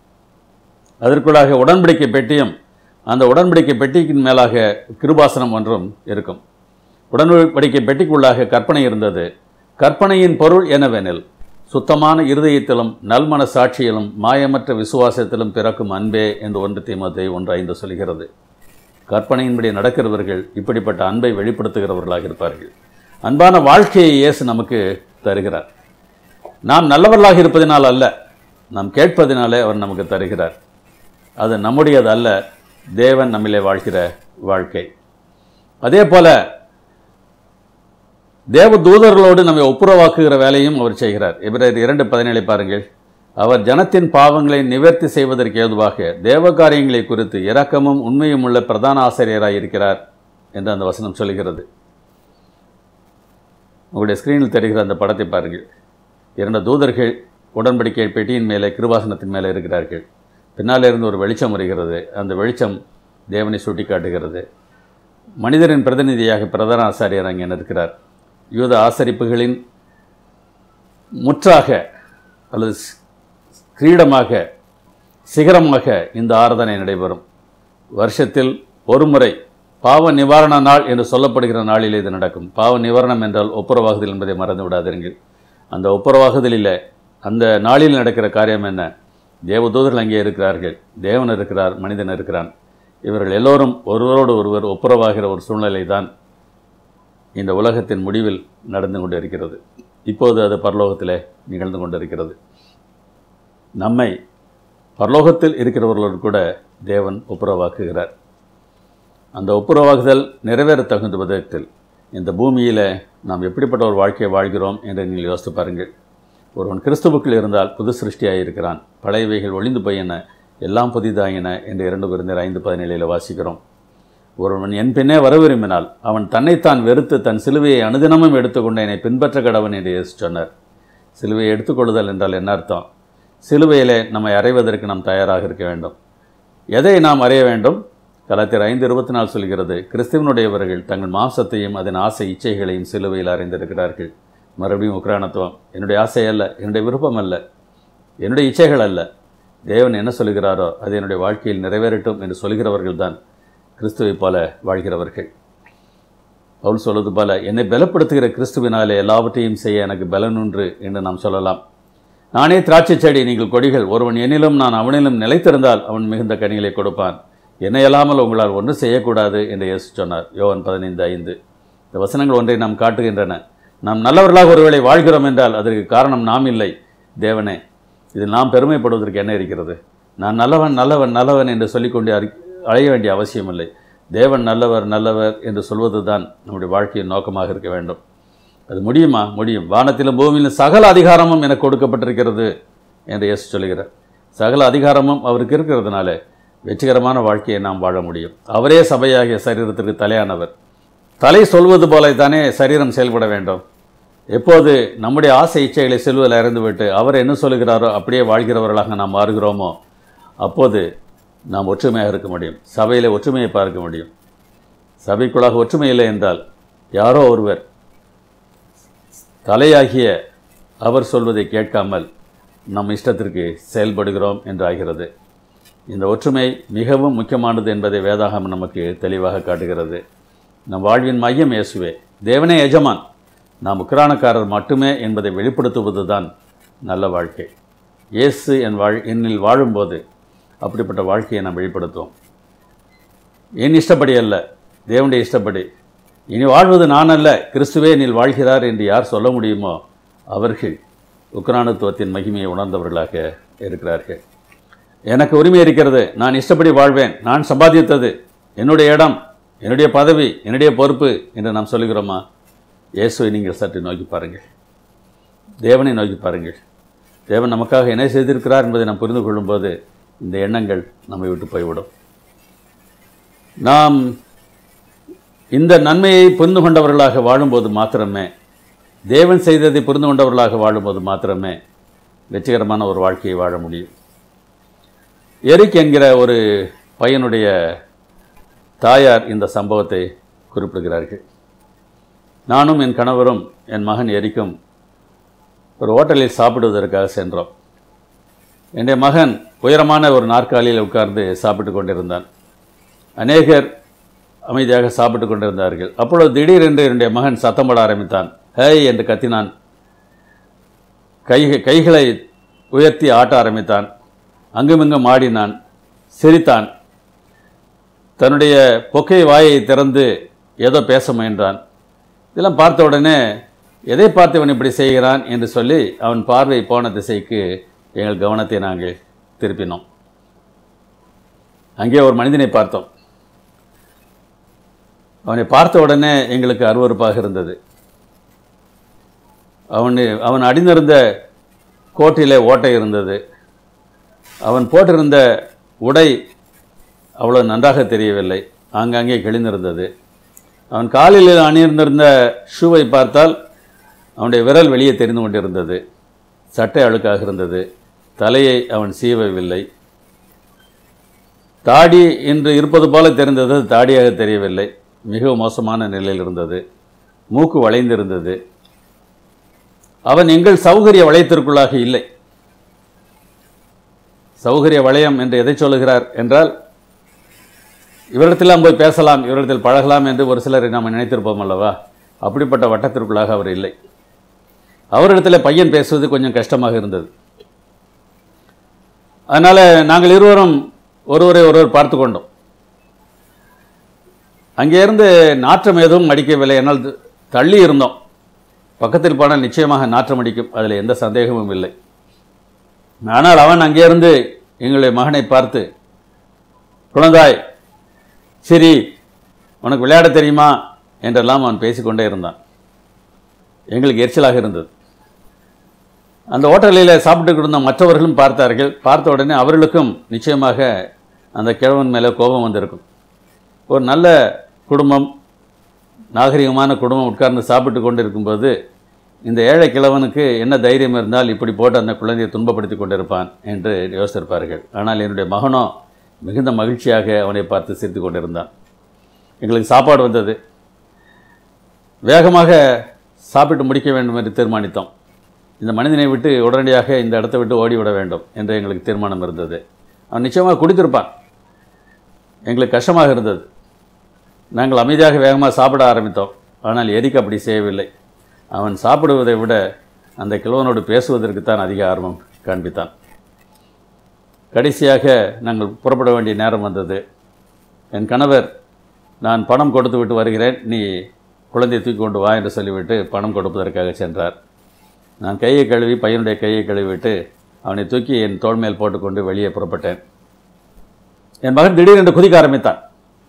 அதற்குள்ளாக உடன்படிக்கை பெட்டியும் அந்த உடன்படிக்கை பெட்டிக்கின் மேலாக கிருபாசனம் ஒன்றும் இருக்கும் உடன்படிக்கை பெட்டிக்குள்ளாக கற்பனை இருந்தது கற்பனையின் பொருள் என்னவெனில் சுத்தமான இருதயத்திலும் நல்மன சாட்சியிலும் மாயமற்ற விசுவாசத்திலும் பிறக்கும் அன்பே என்று ஒன்று தீமத்தை ஒன்று ஐந்து சொல்கிறது கற்பனையின்படி நடக்கிறவர்கள் இப்படிப்பட்ட அன்பை வெளிப்படுத்துகிறவர்களாக இருப்பார்கள் அன்பான வாழ்க்கையை இயேசு நமக்கு தருகிறார் நாம் நல்லவர்களாக இருப்பதினால் அல்ல நாம் கேட்பதினாலே அவர் நமக்கு தருகிறார் அது நம்முடையது அல்ல தேவன் நம்மிலே வாழ்கிற வாழ்க்கை அதே போல தேவ தூதர்களோடு நம்மை ஒப்புரவாக்குகிற வேலையும் அவர் செய்கிறார் எபிரேயர் இரண்டு பதினேழை பாருங்கள் அவர் ஜனத்தின் பாவங்களை நிவர்த்தி செய்வதற்கு ஏதுவாக தேவ காரியங்களை குறித்து இரக்கமும் உண்மையும் உள்ள பிரதான ஆசிரியராக இருக்கிறார் என்று அந்த வசனம் சொல்கிறது உங்களுடைய ஸ்கிரீனில் தெரிகிற அந்த படத்தை பாருங்கள் இரண்டு தூதர்கள் உடன்படிக்கை பெட்டியின் மேலே கிருபாசனத்தின் மேலே இருக்கிறார்கள் பின்னாலே இருந்து ஒரு வெளிச்சம் வருகிறது அந்த வெளிச்சம் தேவனை சுட்டிக்காட்டுகிறது மனிதரின் பிரதிநிதியாக பிரதான ஆசாரியர் அங்கே இருக்கிறார் யூத ஆசரிப்புகளின் முற்றாக அல்லது ஸ்- கிரீடமாக சிகரமாக இந்த ஆராதனை நடைபெறும் வருஷத்தில் ஒரு முறை பாவ நிவாரண நாள் என்று சொல்லப்படுகிற நாளில் இது நடக்கும் பாவ நிவாரணம் என்றால் ஒப்புரவாகுதல் என்பதை மறந்து விடாதீர்கள் அந்த ஒப்புரவாகுதலில் அந்த நாளில் நடக்கிற காரியம் என்ன தேவதூதர்கள் அங்கே இருக்கிறார்கள் தேவன் இருக்கிறார் மனிதன் இருக்கிறான் இவர்கள் எல்லோரும் ஒருவரோடு ஒருவர் ஒப்புரவாகிற ஒரு சூழ்நிலை தான் இந்த உலகத்தின் முடிவில் நடந்து கொண்டிருக்கிறது இப்போது அது பரலோகத்திலே நிகழ்ந்து கொண்டிருக்கிறது நம்மை பரலோகத்தில் இருக்கிறவர்களோடு கூட தேவன் ஒப்புரவாக்குகிறார் அந்த ஒப்புரவாகுதல் நிறைவேற தகுந்த விதத்தில் இந்த பூமியில் நாம் எப்படிப்பட்ட ஒரு வாழ்க்கையை வாழ்கிறோம் என்று நீங்கள் யோசித்து பாருங்கள் ஒருவன் கிறிஸ்துவுக்குள் இருந்தால் புது சிருஷ்டியாக இருக்கிறான் பழையவைகள் ஒளிந்து போயின எல்லாம் புதிதாயின என்று இரண்டு பிறந்தர் ஐந்து பதினேழில் வாசிக்கிறோம் ஒருவன் என் பின்னே வர விரும்பினால் அவன் தன்னைத்தான் வெறுத்து தன் சிலுவையை அனுதினமும் எடுத்துக்கொண்டு என்னை பின்பற்ற கடவன் என்று இயேசு சொன்னார் சிலுவையை எடுத்துக்கொள்ளுதல் என்றால் என்ன அர்த்தம் சிலுவையிலே நம்மை அறைவதற்கு நாம் தயாராக இருக்க வேண்டும் எதை நாம் அறிய வேண்டும் கலாத்தியர் ஐந்து இருபத்தி நாலு சொல்கிறது கிறிஸ்துவனுடையவர்கள் தங்கள் மாம்சத்தையும் அதன் ஆசை இச்சைகளையும் சிலுவையில் அறிந்திருக்கிறார்கள் மறுபடியும் உக்ரானத்துவம் என்னுடைய ஆசை அல்ல என்னுடைய விருப்பம் அல்ல என்னுடைய இச்சைகள் அல்ல தேவன் என்ன சொல்கிறாரோ அது என்னுடைய வாழ்க்கையில் நிறைவேறட்டும் என்று சொல்கிறவர்கள் தான் கிறிஸ்துவைப் போல வாழ்கிறவர்கள் பவுல் சொல்வது போல என்னை பலப்படுத்துகிற கிறிஸ்துவினாலே எல்லாவற்றையும் செய்ய எனக்கு பலனுண்டு என்று நாம் சொல்லலாம் நானே திராட்சை செடி நீங்கள் கொடிகள் ஒருவன் என்னிலும் நான் அவனிலும் நிலைத்திருந்தால் அவன் மிகுந்த கனிகளை கொடுப்பான் என்னை அல்லாமல் உங்களால் ஒன்றும் செய்யக்கூடாது என்று இயேசு சொன்னார் யோவான் பதினைந்து ஐந்து இந்த வசனங்கள் ஒன்றை நாம் காட்டுகின்றன நாம் நல்லவர்களாக ஒருவேளை வாழ்கிறோம் என்றால் அதற்கு காரணம் நாம் இல்லை தேவனே இதில் நாம் பெருமைப்படுவதற்கு என்ன இருக்கிறது நான் நல்லவன் நல்லவன் நல்லவன் என்று சொல்லிக்கொண்டு அறி அழைய வேண்டிய அவசியமில்லை தேவன் நல்லவர் நல்லவர் என்று சொல்வது தான் நம்முடைய வாழ்க்கையின் நோக்கமாக இருக்க வேண்டும் அது முடியுமா முடியும் வானத்திலும் பூமியிலும் சகல அதிகாரமும் எனக்கு கொடுக்கப்பட்டிருக்கிறது என்று இயேசு சொல்கிறார் சகல அதிகாரமும் அவருக்கு இருக்கிறதுனால வெற்றிகரமான வாழ்க்கையை நாம் வாழ முடியும் அவரே சபையாகிய சரீரத்திற்கு தலையானவர் தலை சொல்வது போல தானே சரீரம் செயல்பட வேண்டும் எப்போது நம்முடைய ஆசை இச்சைகளை செல்வதில் இறந்துவிட்டு அவர் என்ன சொல்லுகிறாரோ அப்படியே வாழ்கிறவர்களாக நாம் மாறுகிறோமோ அப்போது நாம் ஒற்றுமையாக இருக்க முடியும் சபையில் ஒற்றுமையை பார்க்க முடியும் சபைக்குள்ளாக ஒற்றுமை இல்லை என்றால் யாரோ ஒருவர் தலையாகிய அவர் சொல்வதை கேட்காமல் நம் இஷ்டத்திற்கு செயல்படுகிறோம் என்று ஆகிறது இந்த ஒற்றுமை மிகவும் முக்கியமானது என்பதை வேதாகம் நமக்கு தெளிவாக காட்டுகிறது நம் வாழ்வின் மையம் இயேசுவே தேவனே எஜமான் நாம் உக்கிரானக்காரர் மட்டுமே என்பதை வெளிப்படுத்துவது தான் நல்ல வாழ்க்கை இயேசு என் வாழ் என்னில் வாழும்போது அப்படிப்பட்ட வாழ்க்கையை நாம் வெளிப்படுத்துவோம் என் இஷ்டப்படி அல்ல தேவனுடைய இஷ்டப்படி இனி வாழ்வது நான் அல்ல கிறிஸ்துவே என்னில் வாழ்கிறார் என்று யார் சொல்ல முடியுமோ அவர்கள் உக்ரானத்துவத்தின் மகிமையை உணர்ந்தவர்களாக இருக்கிறார்கள் எனக்கு உரிமை இருக்கிறது நான் இஷ்டப்படி வாழ்வேன் நான் சம்பாதித்தது என்னுடைய இடம் என்னுடைய பதவி என்னுடைய பொறுப்பு என்று நாம் சொல்லுகிறோமா இயேசுவை நீங்கள் சற்று நோக்கி பாருங்கள் தேவனை நோக்கி பாருங்கள் தேவன் நமக்காக என்ன செய்திருக்கிறார் என்பதை நாம் புரிந்து கொள்ளும்போது இந்த எண்ணங்கள் நம்மை விட்டு போய்விடும் நாம் இந்த நன்மையை புரிந்து கொண்டவர்களாக வாழும்போது மாத்திரமே தேவன் செய்ததை புரிந்து கொண்டவர்களாக வாழும்போது மாத்திரமே வெற்றிகரமான ஒரு வாழ்க்கையை வாழ முடியும் எரிக் என்கிற ஒரு பையனுடைய தாயார் இந்த சம்பவத்தை குறிப்பிடுகிறார்கள் நானும் என் கணவரும் என் மகன் எரிக்கும் ஒரு ஹோட்டலில் சாப்பிடுவதற்காக சென்றோம் என்னுடைய மகன் உயரமான ஒரு நாற்காலியில் உட்கார்ந்து சாப்பிட்டு கொண்டிருந்தான் அநேகர் அமைதியாக சாப்பிட்டு கொண்டிருந்தார்கள் அப்பொழுது திடீரென்று என்னுடைய மகன் சத்தம் ஆரம்பித்தான் ஹேய் என்று கத்தினான் கை கைகளை உயர்த்தி ஆட்ட ஆரம்பித்தான் அங்குமிங்கும் ஆடினான் சிரித்தான் தன்னுடைய பொக்கை வாயை திறந்து ஏதோ பேச முயன்றான் இதெல்லாம் பார்த்த உடனே எதை பார்த்து இவன் இப்படி செய்கிறான் என்று சொல்லி அவன் பார்வை போன திசைக்கு எங்கள் கவனத்தை நாங்கள் திருப்பினோம் அங்கே ஒரு மனிதனை பார்த்தோம் அவனை பார்த்த உடனே எங்களுக்கு அருவருப்பாக இருந்தது அவன் அவன் அடிந்திருந்த கோட்டிலே ஓட்டை இருந்தது அவன் போட்டிருந்த உடை அவ்வளோ நன்றாக தெரியவில்லை ஆங்காங்கே கிழிந்திருந்தது அவன் காலில் அணிந்திருந்த ஷூவை பார்த்தால் அவனுடைய விரல் வெளியே தெரிந்து கொண்டிருந்தது சட்டை அழுக்காக இருந்தது தலையை அவன் சீவவில்லை தாடி என்று இருப்பது போல தெரிந்தது அது தாடியாக தெரியவில்லை மிகவும் மோசமான நிலையில் இருந்தது மூக்கு வளைந்திருந்தது அவன் எங்கள் சௌகரிய வளையத்திற்குள்ளாக இல்லை சௌகரிய வளையம் என்று எதை சொல்லுகிறார் என்றால் இவரிடத்தில் போய் பேசலாம் இவரிடத்தில் பழகலாம் என்று ஒரு சிலரை நாம் நினைத்திருப்போம் அல்லவா அப்படிப்பட்ட வட்டத்திற்குள்ளாக அவர் இல்லை அவரிடத்தில் பையன் பேசுவது கொஞ்சம் கஷ்டமாக இருந்தது அதனால் நாங்கள் இருவரும் ஒருவரை ஒருவர் பார்த்து கொண்டோம் அங்கே இருந்து நாற்றம் எதுவும் அடிக்கவில்லை என்னால் த- தள்ளி இருந்தோம் பக்கத்தில் போனால் நிச்சயமாக நாற்றம் அடிக்கும் அதில் எந்த சந்தேகமும் இல்லை ஆனால் அவன் அங்கேருந்து எங்களுடைய மகனை பார்த்து குழந்தாய் சரி உனக்கு விளையாட தெரியுமா என்றெல்லாம் அவன் பேசிக்கொண்டே இருந்தான் எங்களுக்கு எரிச்சலாக இருந்தது அந்த ஹோட்டலில் சாப்பிட்டு இருந்த மற்றவர்களும் பார்த்தார்கள் பார்த்த உடனே அவர்களுக்கும் நிச்சயமாக அந்த கிழவன் மேலே கோபம் வந்திருக்கும் ஒரு நல்ல குடும்பம் நாகரிகமான குடும்பம் உட்கார்ந்து சாப்பிட்டு கொண்டு இருக்கும்போது இந்த ஏழை கிழவனுக்கு என்ன தைரியம் இருந்தால் இப்படி போட்டு அந்த குழந்தையை துன்பப்படுத்தி கொண்டிருப்பான் என்று யோசித்திருப்பார்கள் ஆனால் என்னுடைய மகனோ மிகுந்த மகிழ்ச்சியாக அவனை பார்த்து சிரித்து கொண்டிருந்தான் எங்களுக்கு சாப்பாடு வந்தது வேகமாக சாப்பிட்டு முடிக்க வேண்டும் என்று தீர்மானித்தோம் இந்த மனிதனை விட்டு உடனடியாக இந்த இடத்தை விட்டு ஓடிவிட வேண்டும் என்று எங்களுக்கு தீர்மானம் இருந்தது அவன் நிச்சயமாக குடித்திருப்பான் எங்களுக்கு கஷ்டமாக இருந்தது நாங்கள் அமைதியாக வேகமாக சாப்பிட ஆரம்பித்தோம் ஆனால் எரிக் அப்படி செய்யவில்லை அவன் சாப்பிடுவதை விட அந்த கிழவனோடு பேசுவதற்கு தான் அதிக ஆர்வம் காண்பித்தான் கடைசியாக நாங்கள் புறப்பட வேண்டிய நேரம் வந்தது என் கணவர் நான் பணம் கொடுத்து விட்டு வருகிறேன் நீ குழந்தையை தூக்கி கொண்டு வா என்று சொல்லிவிட்டு பணம் கொடுப்பதற்காக சென்றார் நான் கையை கழுவி பையனுடைய கையை கழுவிவிட்டு அவனை தூக்கி என் தோள் மேல் போட்டுக்கொண்டு வெளியே புறப்பட்டேன் என் மகன் திடீரென்று குதிக்க ஆரம்பித்தான்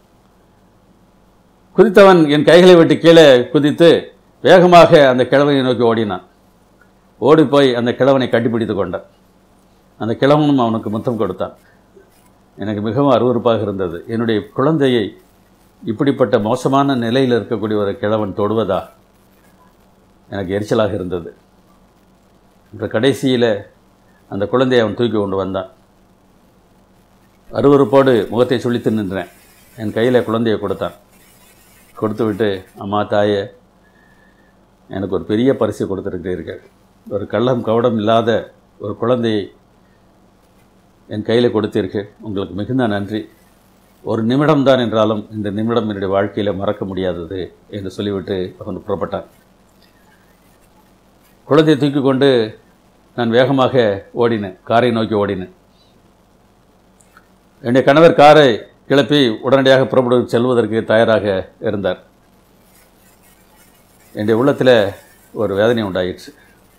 குதித்தவன் என் கைகளை விட்டு கீழே குதித்து வேகமாக அந்த கிழவனை நோக்கி ஓடினான் ஓடி போய் அந்த கிழவனை கட்டிப்பிடித்து கொண்டான் அந்த கிழவனும் அவனுக்கு முத்தம் கொடுத்தான் எனக்கு மிகவும் அருவருப்பாக இருந்தது என்னுடைய குழந்தையை இப்படிப்பட்ட மோசமான நிலையில் இருக்கக்கூடிய ஒரு கிழவன் தொடுவதா எனக்கு எரிச்சலாக இருந்தது அப்புறம் கடைசியில் அந்த குழந்தையை அவன் தூக்கி கொண்டு வந்தான் அருவருப்போடு முகத்தை சுழித்து நின்றேன் என் கையில் குழந்தையை கொடுத்தான் கொடுத்து விட்டு அம்மா தாயே எனக்கு ஒரு பெரிய பரிசு கொடுத்துருக்கிறீர்கள் ஒரு கள்ளம் கவடம் இல்லாத ஒரு குழந்தையை என் கையில் கொடுத்தீர்கள் உங்களுக்கு மிகுந்த நன்றி ஒரு நிமிடம் தான் என்றாலும் இந்த நிமிடம் என்னுடைய வாழ்க்கையில் மறக்க முடியாதது என்று சொல்லிவிட்டு அவன் புறப்பட்டான் குழந்தையை தூக்கி கொண்டு நான் வேகமாக ஓடினேன் காரை நோக்கி ஓடினேன் என்னுடைய கணவர் காரை கிளப்பி உடனடியாக புறப்படு செல்வதற்கு தயாராக இருந்தார் என்னுடைய உள்ளத்தில் ஒரு வேதனை உண்டாயிடுச்சு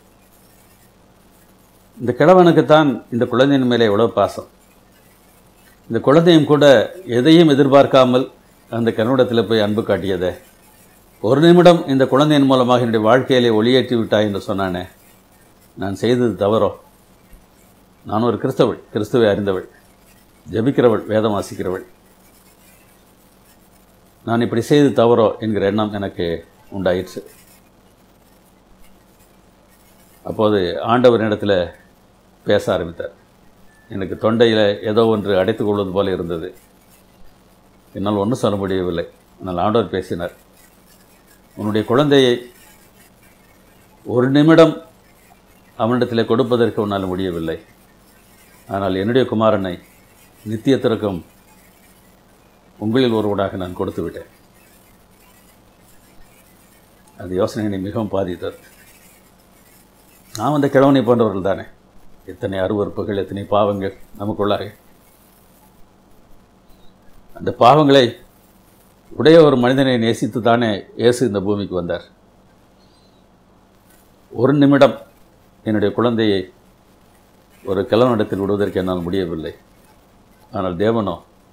இந்த கிழவனுக்குத்தான் இந்த குழந்தையின் மேலே எவ்வளோ பாசம் இந்த குழந்தையும் கூட எதையும் எதிர்பார்க்காமல் அந்த கண்ணுடத்தில் போய் அன்பு காட்டியதே ஒரு நிமிடம் இந்த குழந்தையின் மூலமாக என்னுடைய வாழ்க்கையிலே ஒளியேற்றி விட்டாய் என்று சொன்னானே நான் செய்தது தவறோ நான் ஒரு கிறிஸ்தவள் கிறிஸ்துவை அறிந்தவள் ஜபிக்கிறவள் வேதம் வாசிக்கிறவள் நான் இப்படி செய்து தவறோ என்கிற எண்ணம் எனக்கு உண்டாயிற்று அப்போது ஆண்டவரிடத்தில் பேச ஆரம்பித்தார் எனக்கு தொண்டையில் ஏதோ ஒன்று அடைத்துக் கொள்வது போல இருந்தது என்னால் ஒன்றும் சொல்ல முடியவில்லை ஆனால் ஆண்டவர் பேசினார் உன்னுடைய குழந்தையை ஒரு நிமிடம் அவனிடத்தில் கொடுப்பதற்கு உன்னால் முடியவில்லை ஆனால் என்னுடைய குமாரனை நித்தியத்திற்கும் உங்களில் ஒருவனாக நான் கொடுத்து விட்டேன் அந்த யோசனை என்னை மிகவும் பாதித்தது நாம் அந்த கிழவனை போன்றவர்கள் தானே எத்தனை அருவறுப்புகள் எத்தனை பாவங்கள் நமக்குள்ளாக அந்த பாவங்களை உடைய ஒரு மனிதனை நேசித்து தானே இயேசு இந்த பூமிக்கு வந்தார் ஒரு நிமிடம் என்னுடைய குழந்தையை ஒரு கிழவனிடத்தில் விடுவதற்கு என்னால் முடியவில்லை ஆனால் தேவனோ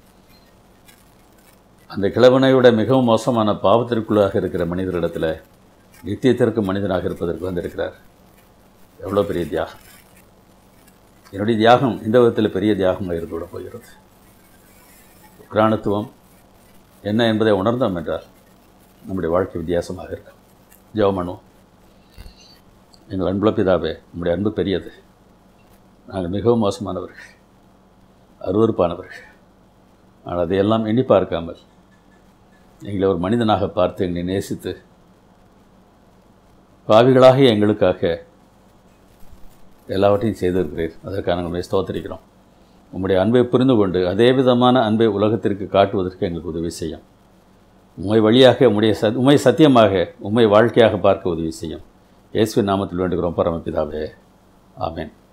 அந்த கிழவனை விட மிகவும் மோசமான பாவத்திற்குள்ளாக இருக்கிற மனிதரிடத்தில் நித்தியத்திற்கு மனிதனாக இருப்பதற்கு வந்திருக்கிறார் எவ்வளோ பெரிய தியாகம் என்னுடைய தியாகம் இந்த விதத்தில் பெரிய தியாகமாக இருந்துவிட போகிறது உக்ரானத்துவம் என்ன என்பதை உணர்ந்தோம் என்றால் நம்முடைய வாழ்க்கை வித்தியாசமாக இருக்கும் ஜெவமனு எங்கள் அன்புல பிதாவே நம்முடைய அன்பு பெரியது நாங்கள் மிகவும் மோசமானவர்கள் அருவறுப்பானவர்கள் ஆனால் அதையெல்லாம் எண்ணி பார்க்காமல் எங்களை ஒரு மனிதனாக பார்த்து எங்களை நேசித்து பாவிகளாக எங்களுக்காக எல்லாவற்றையும் செய்திருக்கிறீர் அதற்காக நாங்கள் உண்மை ஸ்தோத்திரிக்கிறோம் உம்முடைய அன்பை புரிந்து கொண்டு அதே விதமான அன்பை உலகத்திற்கு காட்டுவதற்கு எங்களுக்கு உதவி செய்யும் உண்மை வழியாக உம்முடைய சத் உண்மை சத்தியமாக உண்மை வாழ்க்கையாக பார்க்க உதவி செய்யும் இயேசுவின் நாமத்தில் வேண்டுகிறோம் பரமபிதாவே ஆமென்